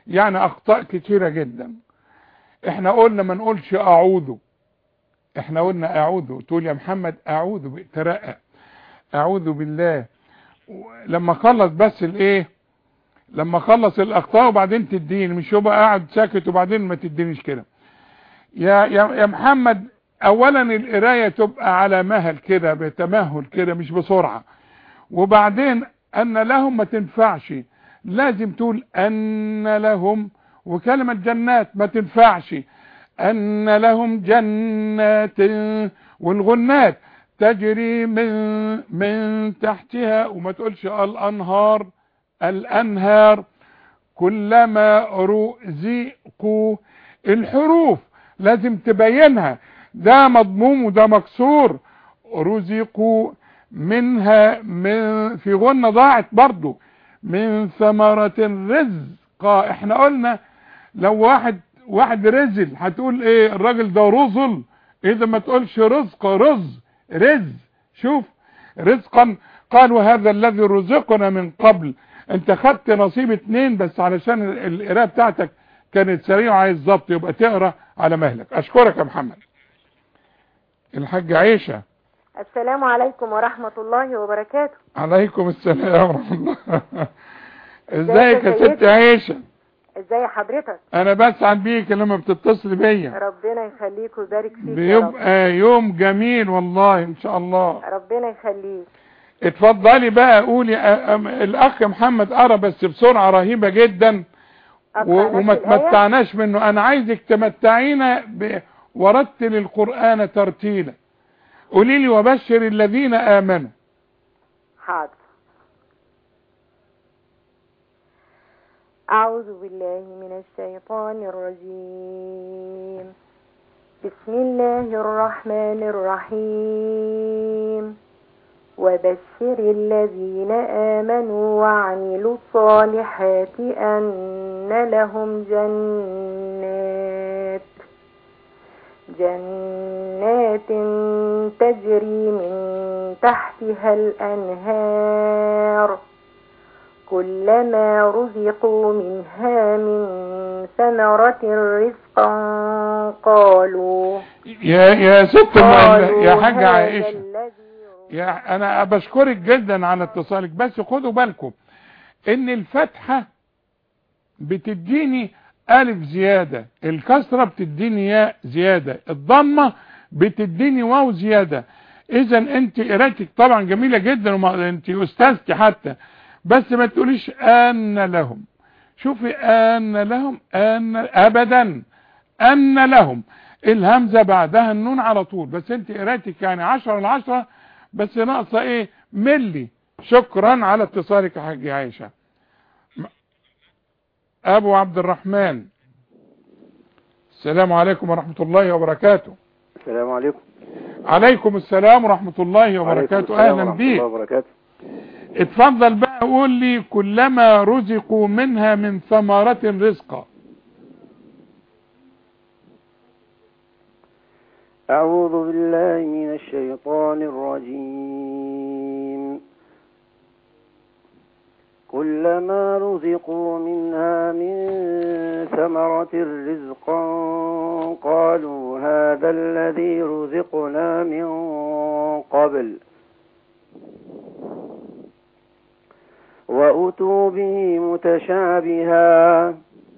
يعني اخطاء كتيرة جدا احنا قلنا ما نقولش اعوذ احنا قلنا اعوذ تقول يا محمد اعوذ ب- ترقق اعوذ بالله و- لما خلص بس الايه لما خلص الاخطاء وبعدين تديني مش يبقى قاعد ساكت وبعدين ما تدينيش كده يا يا يا محمد اولا القرايه تبقى على مهل كده بتمهل كده مش بسرعه وبعدين ان لهم ما تنفعش لازم تقول ان لهم وكلمه جنات ما تنفعش ان لهم جنات والغنات تجري من من تحتها وما تقولش الانهار الانهار كلما رزقوا الحروف لازم تبينها ده مضموم وده مكسور رزقوا منها من في غنة ضاعت برضو من ثمرة الرزق احنا قلنا لو واحد واحد رزل هتقول ايه الراجل ده رزل اذا ما تقولش رزق رز رز شوف رزقا قالوا هذا الذي رزقنا من قبل انت خدت نصيب اتنين بس علشان ال- القراءه بتاعتك كانت سريعه عايز ظبط يبقى تقرا على مهلك اشكرك يا محمد الحاج عيشه السلام عليكم ورحمة الله وبركاته عليكم السلام ورحمه الله ازيك يا سيدي؟ ست عيشه ازاي حضرتك انا بسعد بيك لما بتتصل بيا ربنا يخليك ويبارك فيك يا رب بيبقى يوم جميل والله ان شاء الله ربنا يخليك اتفضلي بقى قولي أ- أم- الاخ محمد قرا بس بسرعه رهيبه جدا و- وما نفس الآية؟ تمتعناش منه انا عايزك تمتعينا ب... ورتل القران ترتيلا قولي لي وبشر الذين امنوا حاضر أعوذ بالله من الشيطان الرجيم بسم الله الرحمن الرحيم وبشر الذين آمنوا وعملوا الصالحات أن لهم جنات جنات تجري من تحتها الأنهار كلما رزقوا منها من ثمرة رزقا قالوا يا يا ست م- قالوا يا حاجه هذا عائشه الذي يا انا بشكرك جدا على اتصالك بس خدوا بالكم ان الفتحه بتديني الف زياده الكسره بتديني ياء زياده الضمه بتديني واو زياده اذا انت قرايتك طبعا جميله جدا وما انت استاذتي حتى بس ما تقوليش ان لهم شوفي ان لهم ان ابدا ان لهم الهمزه بعدها النون على طول بس انت قرايتك يعني 10 ل 10 بس ناقصه ايه ملي شكرا على اتصالك يا حاج عائشه م- ابو عبد الرحمن السلام عليكم ورحمه الله وبركاته السلام عليكم عليكم السلام ورحمه الله وعليكم وبركاته السلام اهلا ورحمة بيك الله وبركاته اتفضل بقى قول لي كلما رزقوا منها من ثمرة رزقا أعوذ بالله من الشيطان الرجيم كلما رزقوا منها من ثمرة رزقا قالوا هذا الذي رزقنا من قبل وأتوا به متشابها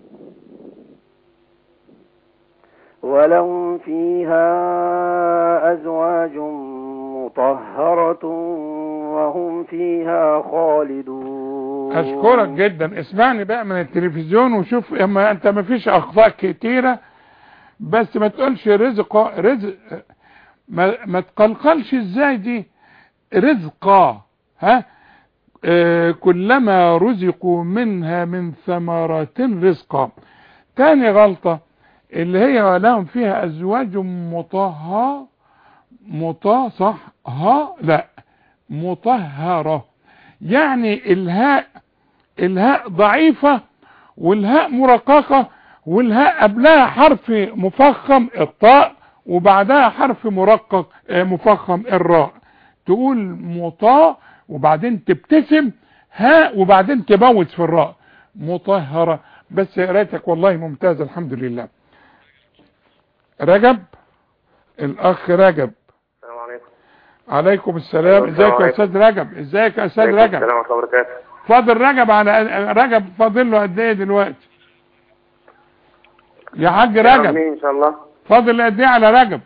ولهم فيها أزواج مطهرة وهم فيها خالدون اشكرك جدا اسمعني بقى من التلفزيون وشوف اما انت ما فيش اخطاء كتيرة بس ما تقولش رزق رزق ما, ما تقلقلش ازاي دي رزقا ها آه كلما رزقوا منها من ثمرات رزقا تاني غلطة اللي هي لهم فيها ازواج مطهرة مطا صح ها لا مطهرة يعني الهاء الهاء ضعيفة والهاء مرققة والهاء قبلها حرف مفخم الطاء وبعدها حرف مرقق آه، مفخم الراء تقول مطا وبعدين تبتسم هاء وبعدين تبوت في الراء مطهرة بس قرايتك والله ممتازة الحمد لله رجب الاخ رجب السلام عليكم عليكم السلام السلام ازيك يا عليكم. استاذ رجب ازيك يا استاذ عليكم رجب السلام ورحمة الله وبركاته فاضل رجب على رجب فاضل له قد ايه دلوقتي يا حاج رجب مين ان شاء الله فاضل قد ايه على رجب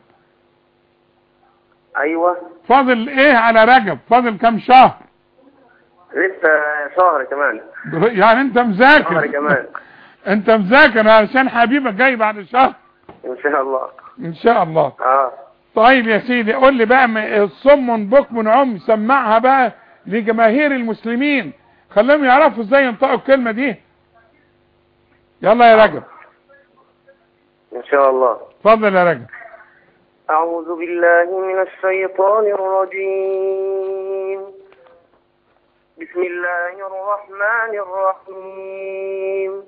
ايوه فاضل ايه على رجب فاضل كام شهر لسه شهر كمان يعني انت شهر مذاكر كمان انت مذاكر علشان حبيبك جاي بعد شهر ان شاء الله ان شاء الله اه طيب يا سيدي قول لي بقى م- الصم بكم عم سمعها بقى لجماهير المسلمين خليهم يعرفوا ازاي ينطقوا الكلمة دي يلا يا رجب ان شاء الله اتفضل يا رجب أعوذ بالله من الشيطان الرجيم بسم الله الرحمن الرحيم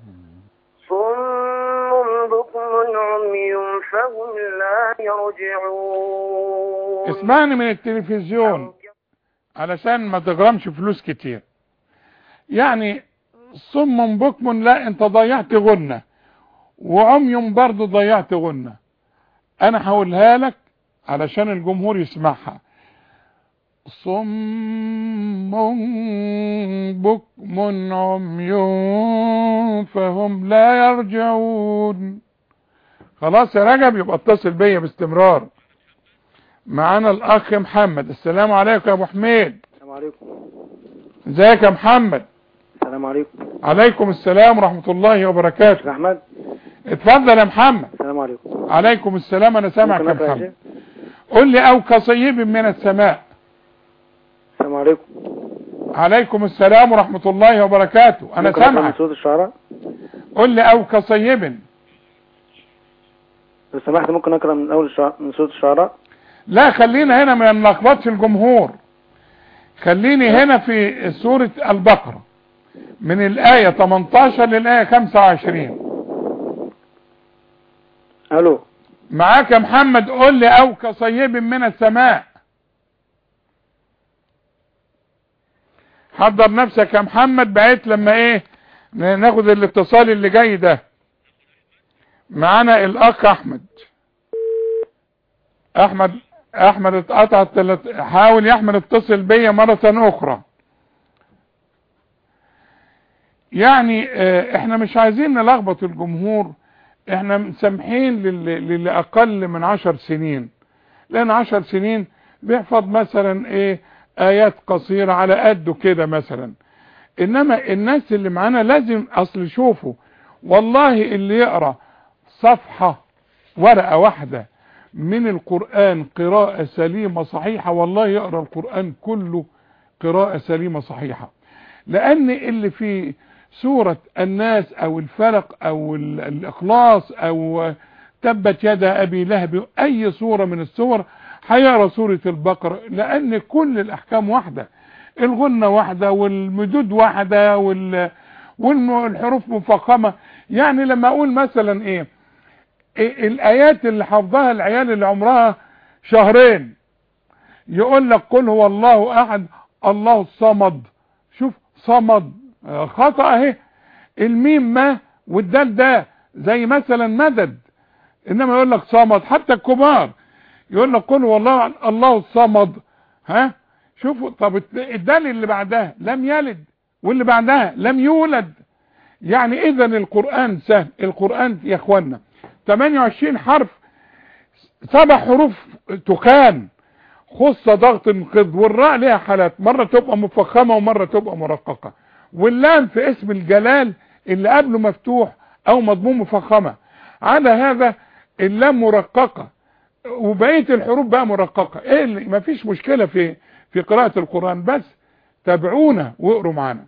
صم بكم عمي فهم لا يرجعون اسمعني من التلفزيون علشان ما تغرمش فلوس كتير يعني صم بكم لا انت ضيعت غنة وعمي برضو ضيعت غنة انا هقولها لك علشان الجمهور يسمعها صم بكم عمي فهم لا يرجعون خلاص يا رجب يبقى اتصل بيا باستمرار معانا الاخ محمد السلام عليكم يا ابو حميد السلام عليكم ازيك يا محمد السلام عليكم عليكم السلام ورحمة الله وبركاته احمد اتفضل يا محمد السلام عليكم عليكم السلام انا سامعك يا ممكن أقرأ يا محمد قل لي او كصيب من السماء السلام عليكم عليكم السلام ورحمة الله وبركاته انا ممكن أقرأ من سامعك سورة الشعراء قل لي او كصيب لو سمحت ممكن اقرا من اول الشعراء من سورة الشعراء لا خلينا هنا ما نلخبطش الجمهور خليني هنا في سورة البقرة من الآية 18 للآية 25 الو معاك يا محمد قول لي او كصيب من السماء حضر نفسك يا محمد بعيد لما ايه ن- ناخد الاتصال اللي جاي ده معانا الاخ احمد احمد احمد اتقطع التلت... حاول يا احمد اتصل بيا مرة اخرى يعني اه احنا مش عايزين نلخبط الجمهور احنا مسامحين للي, للي اقل من عشر سنين لان عشر سنين بيحفظ مثلا ايه ايات قصيرة على قده كده مثلا انما الناس اللي معانا لازم اصل شوفوا والله اللي يقرأ صفحة ورقة واحدة من القرآن قراءة سليمة صحيحة والله يقرأ القرآن كله قراءة سليمة صحيحة لان اللي في سورة الناس او الفلق او ال- الاخلاص او تبت يد ابي لهب اي سورة من السور هيقرا سورة البقرة لان كل الاحكام واحدة الغنة واحدة والمدود واحدة وال والحروف مفخمة يعني لما اقول مثلا ايه إيه الايات اللي حافظها العيال اللي عمرها شهرين يقول لك قل هو الله احد الله الصمد شوف صمد آه، خطأ اهي الميم ما والدال ده زي مثلا مدد انما يقول لك صمد حتى الكبار يقول لك قل هو الله أحد، الله الصمد ها شوفوا طب الت- الدال اللي بعدها لم يلد واللي بعدها لم يولد يعني اذا القرآن سهل القرآن يا اخوانا 28 حرف سبع حروف تكان خص ضغط انقض والراء ليها حالات مرة تبقى مفخمة ومرة تبقى مرققة واللام في اسم الجلال اللي قبله مفتوح او مضموم مفخمة على هذا اللام مرققة وبقية الحروف بقى مرققة ايه اللي مفيش مشكلة في في قراءة القرآن بس تابعونا واقروا معانا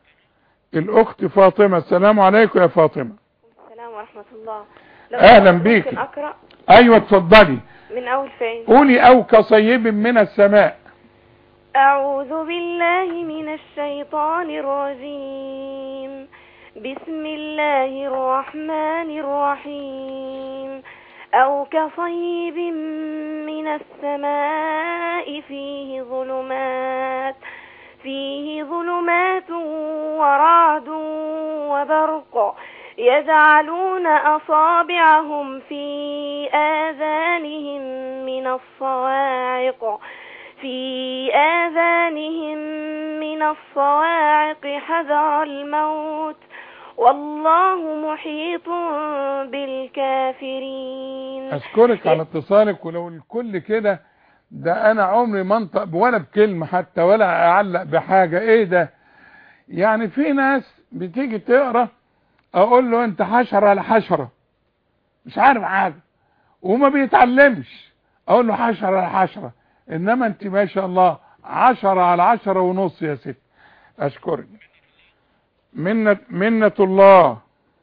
الاخت فاطمة السلام عليكم يا فاطمة السلام ورحمة الله لو اهلا ممكن بيك أقرأ ايوه اتفضلي من أول فين قولي او كصيب من السماء أعوذ بالله من الشيطان الرجيم بسم الله الرحمن الرحيم أو كصيب من السماء فيه ظلمات فيه ظلمات ورعد وبرق يجعلون أصابعهم في آذانهم من الصواعق في آذانهم من الصواعق حذر الموت والله محيط بالكافرين اشكرك على اتصالك ولو الكل كده ده انا عمري ما انطق ولا بكلمة حتى ولا اعلق بحاجة ايه ده يعني في ناس بتيجي تقرا اقول له انت حشرة على حشرة مش عارف حاجة وما بيتعلمش اقول له حشرة على حشرة انما انت ما شاء الله عشرة على عشرة ونص يا ست اشكرك منة منة الله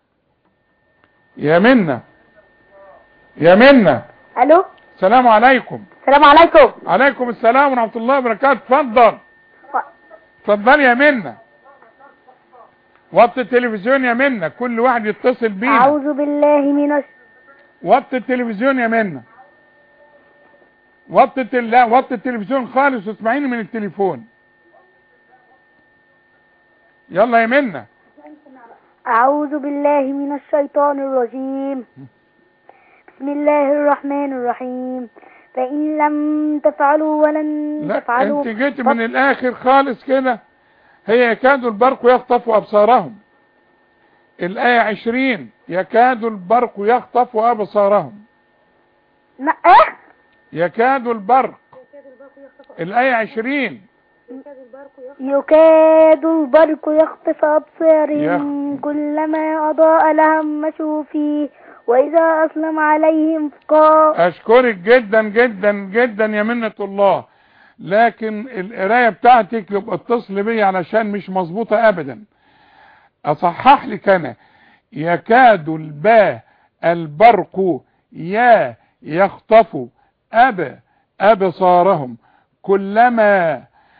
يا منة يا منة الو السلام عليكم السلام عليكم عليكم السلام ورحمة الله وبركاته اتفضل اتفضل يا منة وطي التلفزيون يا منة كل واحد يتصل بينا اعوذ بالله من الش... وطي التلفزيون يا منة وطي التل... لا وطي التلفزيون خالص واسمعيني من التليفون يلا يا منة اعوذ بالله من الشيطان الرجيم بسم الله الرحمن الرحيم فإن لم تفعلوا ولن لا تفعلوا انت جيت من الاخر خالص كده هي يكاد البرق يخطف ابصارهم الايه عشرين يكاد البرق يخطف ابصارهم ما ايه يكاد البرق الايه عشرين يكاد البرق يخطف أبصارهم كلما أضاء لهم مشوا فيه وإذا أسلم عليهم فقا اشكرك جدا جدا جدا يا منة الله لكن القرايه بتاعتك يبقى اتصل بيا علشان مش مظبوطه ابدا اصحح لك انا يكاد الباء البرق يا يخطف اب ابصارهم كلما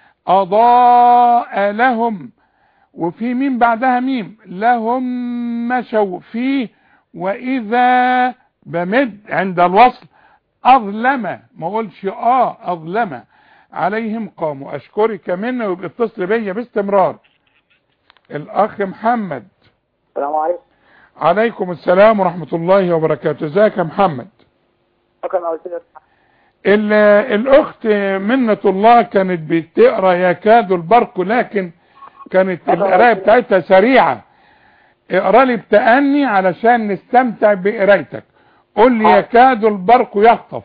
اضاء لهم وفي ميم بعدها ميم لهم مشوا فيه واذا بمد عند الوصل اظلم ما اقولش اه اظلم عليهم قاموا اشكرك منه ويبقى اتصل بيا باستمرار الاخ محمد السلام عليكم عليكم السلام ورحمة الله وبركاته ازيك يا محمد شكرا على كده ال- الاخت منة الله كانت بتقرا يكاد البرق لكن كانت القرايه بتاعتها سريعه اقرا لي بتأني علشان نستمتع بقرايتك قول لي يكاد البرق يخطف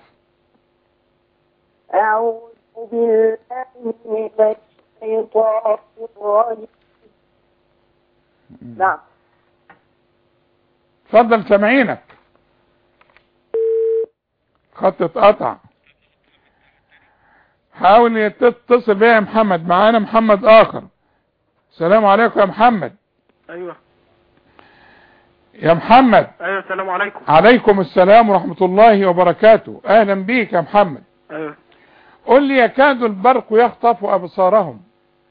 أعوذ بالله من الشيطان الرجيم نعم اتفضل سامعينك خط اتقطع حاول تتصل بيا يا محمد معانا محمد اخر السلام عليكم يا محمد ايوه يا محمد ايوه السلام عليكم عليكم السلام ورحمة الله وبركاته اهلا بيك يا محمد ايوه قل لي يكاد البرق يخطف ابصارهم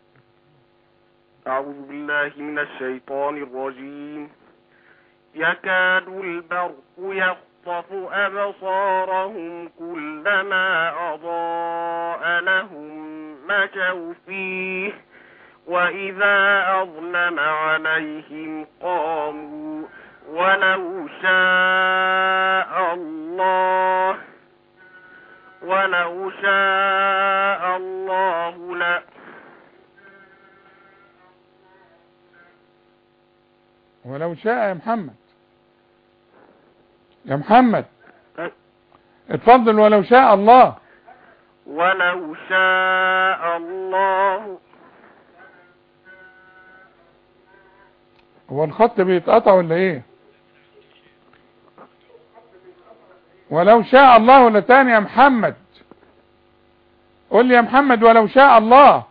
اعوذ بالله من الشيطان الرجيم يكاد البرق يخطف ابصارهم كلما اضاء لهم مشوا فيه واذا اظلم عليهم قاموا ولو شاء الله ولو شاء الله لا ولو شاء يا محمد يا محمد اتفضل ولو شاء الله ولو شاء الله هو الخط بيتقطع ولا ايه ولو شاء الله ولا تاني يا محمد قول لي يا محمد ولو شاء الله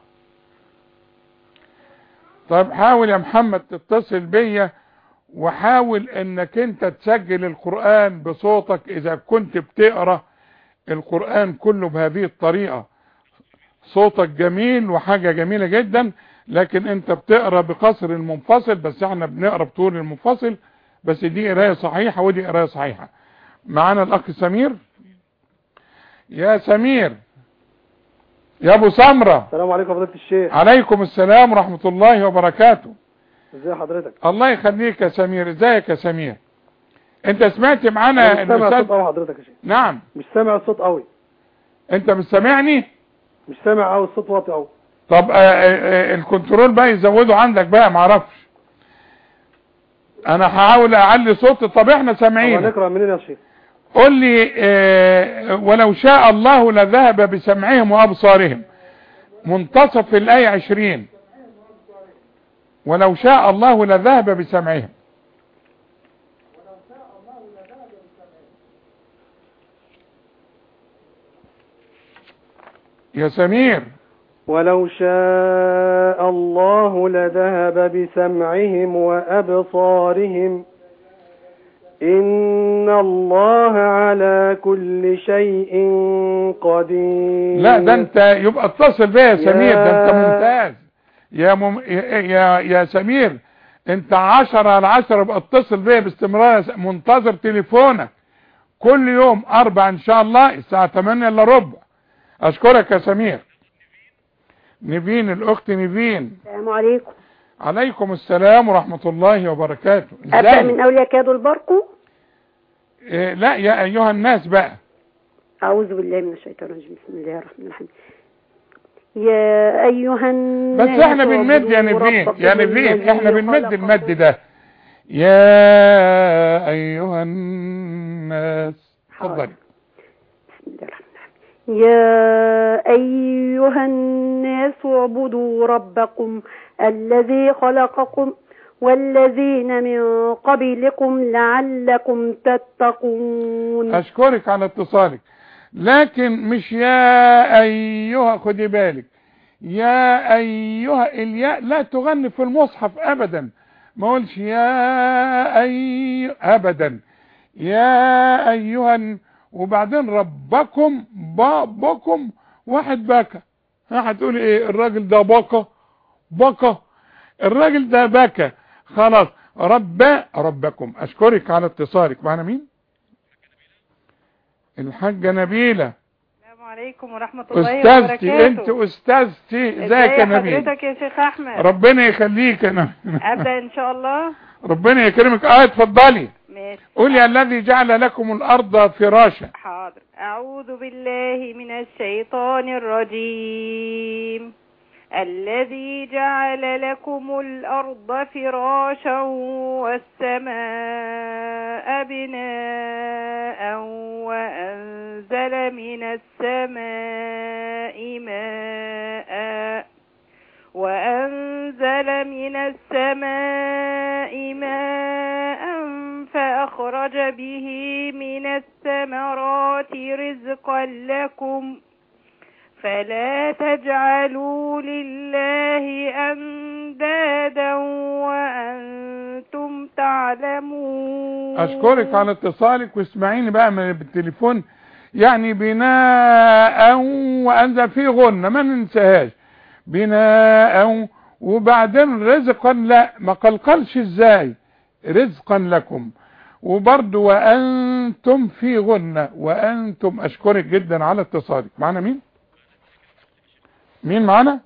طيب حاول يا محمد تتصل بيا وحاول انك انت تسجل القرآن بصوتك اذا كنت بتقرأ القرآن كله بهذه الطريقة صوتك جميل وحاجة جميلة جدا لكن انت بتقرأ بقصر المنفصل بس احنا بنقرأ بطول المنفصل بس دي قراية صحيحة ودي قراية صحيحة معانا الاخ سمير يا سمير يا ابو سمرة السلام عليكم فضيلة الشيخ عليكم السلام ورحمة الله وبركاته ازي حضرتك الله يخليك يا سمير ازيك يا سمير انت سمعت معانا أنا مش سامع الأستاذ- الصوت قوي حضرتك يا شيخ نعم مش سامع الصوت قوي انت مش سامعني مش سامع قوي الصوت واطي قوي طب آه، آه، آه، الكنترول بقى يزوده عندك بقى معرفش انا هحاول اعلي صوتي طب احنا طب سامعين هنقرا منين يا شيخ قل لي آه، ولو شاء الله لذهب بسمعهم وابصارهم منتصف الآية عشرين ولو شاء الله لذهب بسمعهم يا سمير ولو شاء الله لذهب بسمعهم وأبصارهم إن الله على كل شيء قدير لا ده انت يبقى اتصل بيا يا سمير ده انت يا- ممتاز يا مم... يا يا, يا سمير انت عشرة على عشرة يبقى اتصل بيا باستمرار يا س- منتظر تليفونك كل يوم اربع ان شاء الله الساعة 8 الا ربع اشكرك يا سمير نيفين الاخت نيفين السلام عليكم عليكم السلام ورحمة الله وبركاته أبدأ ازاي من أولياء كادوا البرق إيه لا يا ايها الناس بقى أعوذ بالله من الشيطان الرجيم بسم الله الرحمن الرحيم يا أيها الناس بس احنا بنمد يا اعبدوا نيفين ربكم يا نيفين الذي احنا بنمد خلقكم. المد ده يا ايها الناس اتفضلي يا أيها الناس اعبدوا ربكم الذي خلقكم والذين من قبلكم لعلكم تتقون اشكرك على اتصالك لكن مش يا ايها خدي بالك يا ايها الياء لا تغني في المصحف ابدا ما اقولش يا اي ابدا يا ايها ال- وبعدين ربكم بابكم واحد بكى ها هتقول ايه الراجل ده بكى بكى الراجل ده بكى خلاص رب ربكم اشكرك على اتصالك معنا مين الحاجة نبيلة السلام عليكم ورحمة الله استاذتي وبركاته انت استاذتي ازيك ازاي يا نبيلة حضرتك يا شيخ احمد ربنا يخليك يا نبيلة ابدا ان شاء الله ربنا يكرمك اه اتفضلي ماشي قولي الذي جعل لكم الارض فراشا حاضر اعوذ بالله من الشيطان الرجيم الذي جعل لكم الارض فراشا والسماء بناء وانزل من السماء ماء وأنزل من السماء ماء فأخرج به من الثمرات رزقا لكم فلا تجعلوا لله أندادا وأنتم تعلمون اشكرك على اتصالك واسمعيني بقى من التليفون يعني بناء وانزل فيه غنة ما ننساهاش بناء وبعدين رزقا لا ما قلقلش ازاي رزقا لكم وبرضو وانتم في غنة وانتم اشكرك جدا على اتصالك معنا مين مين معنا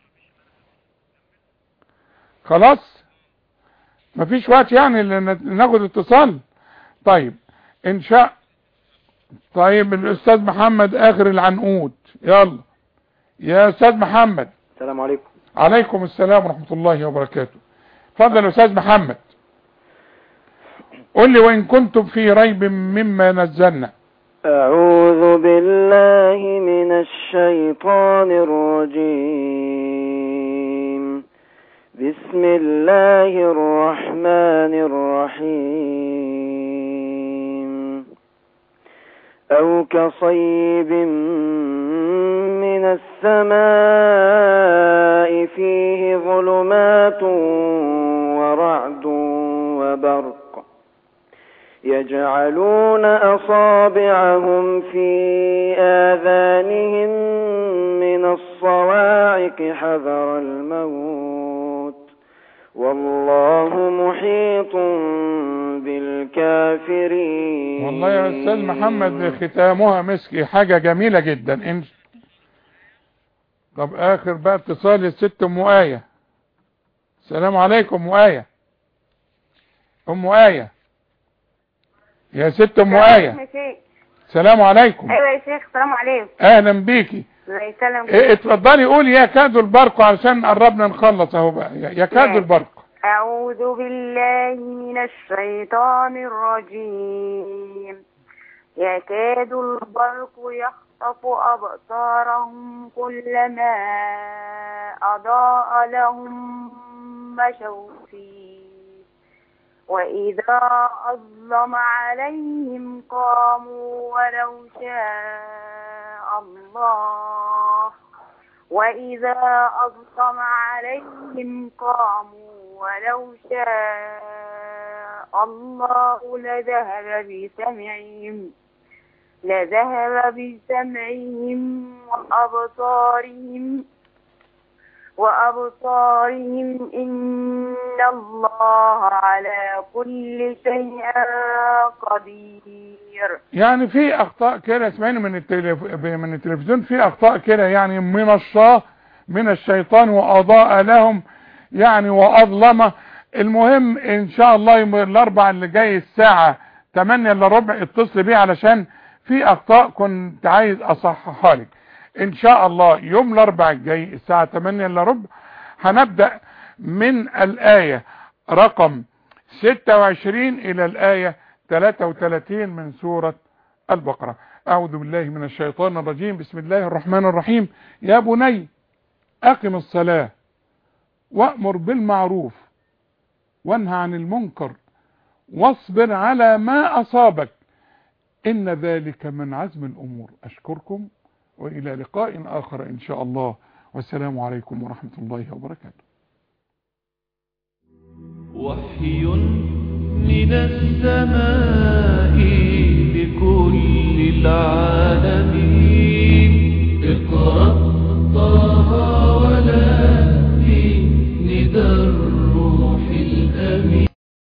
خلاص مفيش وقت يعني لن- ناخد اتصال طيب ان شاء طيب الاستاذ محمد اخر العنقود يلا يا استاذ محمد السلام عليكم عليكم السلام ورحمة الله وبركاته اتفضل يا استاذ محمد قل لي وان كنتم في ريب مما نزلنا أعوذ بالله من الشيطان الرجيم بسم الله الرحمن الرحيم أو كصيب من السماء فيه ظلمات ورعد وبرق يجعلون أصابعهم في آذانهم من الصواعق حذر الموت والله محيط بالكافرين والله يا استاذ محمد ختامها مسكي حاجة جميلة جدا إن... طب اخر بقى اتصال الست ام آية السلام عليكم ام آية ام آية يا ست ام آية يا شيخ السلام عليكم ايوه يا شيخ السلام عليكم اهلا بيكي الله يسلمك إيه، اتفضلي قولي يا كاد البرق علشان قربنا نخلص اهو بقى يا يا كاد ماشي. البرق أعوذ بالله من الشيطان الرجيم يكاد البرق يخطف أبصارهم كلما أضاء لهم مشوا فيه وإذا أظلم عليهم قاموا ولو شاء الله وإذا أظلم عليهم قاموا ولو شاء الله لذهب بسمعهم لذهب بسمعهم وأبصارهم وأبصارهم إن الله على كل شيء قدير يعني في اخطاء كده اسمعيني من التلف... من التلفزيون في اخطاء كده يعني من الشاه من الشيطان واضاء لهم يعني واظلم المهم ان شاء الله يوم الاربع اللي جاي الساعة 8 الا ربع اتصل بيه علشان في اخطاء كنت عايز اصححها لك ان شاء الله يوم الاربع الجاي الساعة 8 الا ربع هنبدأ من الآية رقم 26 الى الآية 33 من سورة البقرة اعوذ بالله من الشيطان الرجيم بسم الله الرحمن الرحيم يا بني اقم الصلاة وامر بالمعروف وانهى عن المنكر واصبر على ما اصابك ان ذلك من عزم الامور اشكركم والى لقاء اخر ان شاء الله والسلام عليكم ورحمة الله وبركاته وحي من السماء لكل العالمين اقرأ